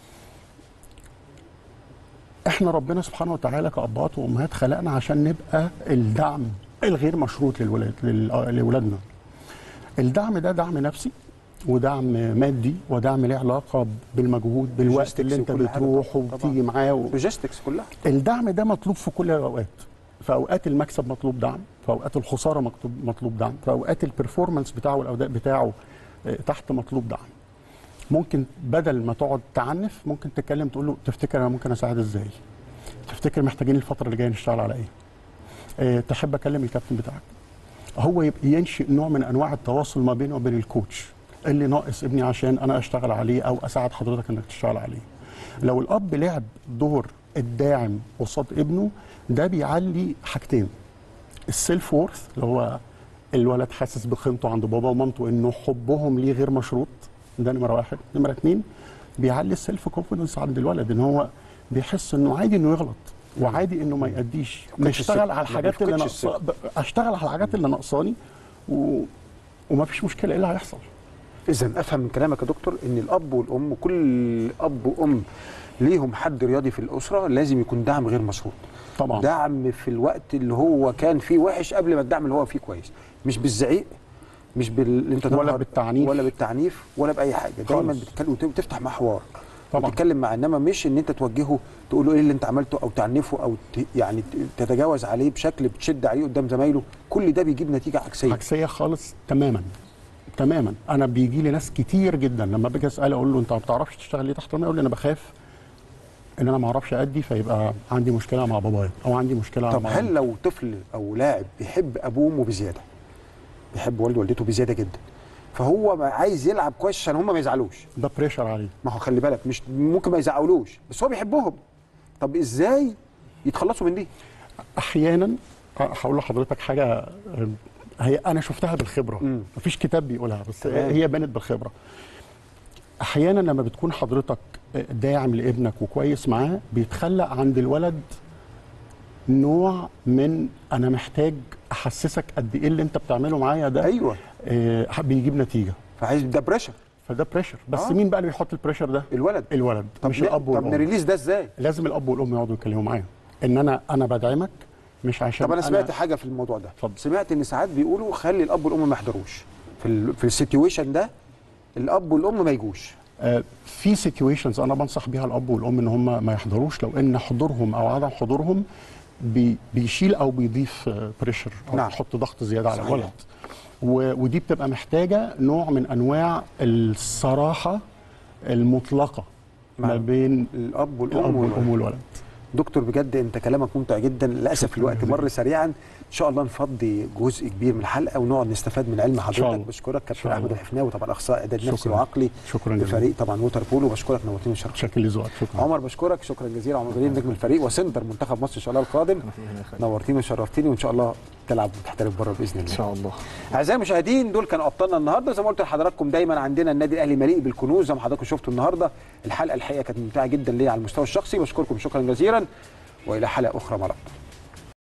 احنا ربنا سبحانه وتعالى كابهات وامهات خلقنا عشان نبقى الدعم الغير مشروط للولاد لل- لاولادنا الدعم ده دعم نفسي ودعم مادي ودعم له علاقه بالمجهود بالوقت اللي انت Logistics وكل حاجة بتروح طبعاً. وبتيجي معاه و... لوجيستكس كلها الدعم ده مطلوب في كل الاوقات في اوقات المكسب مطلوب دعم في اوقات الخساره مطلوب مطلوب دعم في اوقات البرفورمانس بتاعه والاداء بتاعه آه، تحت مطلوب دعم ممكن بدل ما تقعد تعنف ممكن تتكلم تقول له تفتكر انا ممكن اساعد ازاي تفتكر محتاجين الفتره اللي جايه نشتغل على ايه آه، تحب اكلم الكابتن بتاعك هو يبقى ينشئ نوع من انواع التواصل ما بينه وبين الكوتش اللي ناقص ابني عشان انا اشتغل عليه او اساعد حضرتك انك تشتغل عليه لو الاب لعب دور الداعم قصاد ابنه ده بيعلي حاجتين السيلف وورث اللي هو الولد حاسس بقيمته عند بابا ومامته انه حبهم ليه غير مشروط ده نمره واحد نمره اتنين بيعلي السيلف كونفيدنس عند الولد ان هو بيحس انه عادي انه يغلط وعادي انه ما يأديش يفقدش نشتغل الثقة. على ما الحاجات اللي بيفقدش ناقصا ب- اشتغل على الحاجات اللي ناقصاني و... وما فيش مشكله ايه اللي هيحصل اذا افهم من كلامك يا دكتور ان الاب والام كل اب وام ليهم حد رياضي في الاسره لازم يكون دعم غير مشروط طبعا دعم في الوقت اللي هو كان فيه وحش قبل ما الدعم اللي هو فيه كويس مش بالزعيق مش بال انت ولا تنهر- بالتعنيف. ولا بالتعنيف ولا باي حاجه دايما خالص. بتتكلم وت- وتفتح معاه حوار طبعا. وتتكلم معاه انما مش ان انت توجهه تقول له ايه اللي انت عملته او تعنفه او ت... يعني ت- تتجاوز عليه بشكل بتشد عليه قدام زمايله كل ده بيجيب نتيجه عكسيه عكسيه خالص تماما تماما انا بيجي لي ناس كتير جدا لما باجي اسال اقول له انت ما بتعرفش تشتغل ليه تحت الميه يقول لي انا بخاف ان انا ما اعرفش ادي فيبقى عندي مشكله مع بابايا او عندي مشكله طب مع هل لو طفل او لاعب بيحب ابوه وامه بزياده بيحب والده ووالدته بزياده جدا فهو ما عايز يلعب كويس عشان هم ما يزعلوش ده بريشر عليه ما هو خلي بالك مش ممكن ما يزعلوش بس هو بيحبهم طب ازاي يتخلصوا من دي احيانا هقول لحضرتك حاجه آه، هي انا شفتها بالخبره مم. مفيش كتاب بيقولها بس تمام. هي بانت بالخبره احيانا لما بتكون حضرتك داعم لابنك وكويس معاه بيتخلق عند الولد نوع من انا محتاج احسسك قد ايه اللي انت بتعمله معايا ده ايوه آه، بيجيب نتيجه فعايز ده بريشر فده بريشر بس آه. مين بقى اللي بيحط البريشر ده الولد الولد طب مش ن- الاب طب والام نريليز ده ازاي لازم الاب والام يقعدوا يتكلموا معايا ان انا انا بدعمك مش عشان طب انا سمعت حاجه في الموضوع ده اتفضل. سمعت ان ساعات بيقولوا خلي الاب والام ما يحضروش في ال... في السيتويشن ده الاب والام ما يجوش آه، في سيتويشنز انا بنصح بيها الاب والام ان هم ما يحضروش لو ان حضورهم او عدم حضورهم بي بيشيل او بيضيف بريشر او نعم. نعم. يحط ضغط زياده على صحيح. الولد و- ودي بتبقى محتاجه نوع من انواع الصراحه المطلقه مع ما بين الاب والام الاب والولد. والام والولد دكتور بجد انت كلامك ممتع جدا للاسف شكراً الوقت جزيلاً. مر سريعا ان شاء الله نفضي جزء كبير من الحلقه ونقعد نستفاد من علم حضرتك الله. بشكرك إن كابتن شاء احمد الله. الحفناوي طبعا اخصائي اعداد نفسي شكراً. وعقلي شكرا جزيلا لفريق طبعا ووتر بولو بشكرك نورتني وشرفتني شكرا لذوقك شكرا عمر بشكرك شكرا جزيلا عمر جليل نجم الفريق وسنتر منتخب مصر ان شاء الله القادم نورتني وشرفتني وان شاء الله تلعب وتحترف بره باذن الله ان شاء الله اعزائي المشاهدين دول كانوا ابطالنا النهارده زي ما قلت لحضراتكم دايما عندنا النادي الاهلي مليء بالكنوز زي ما حضراتكم شفتوا النهارده الحلقه الحقيقه كانت ممتعه جدا ليا على المستوى الشخصي بشكركم شكرا جزيلا والى حلقه اخرى مع بعض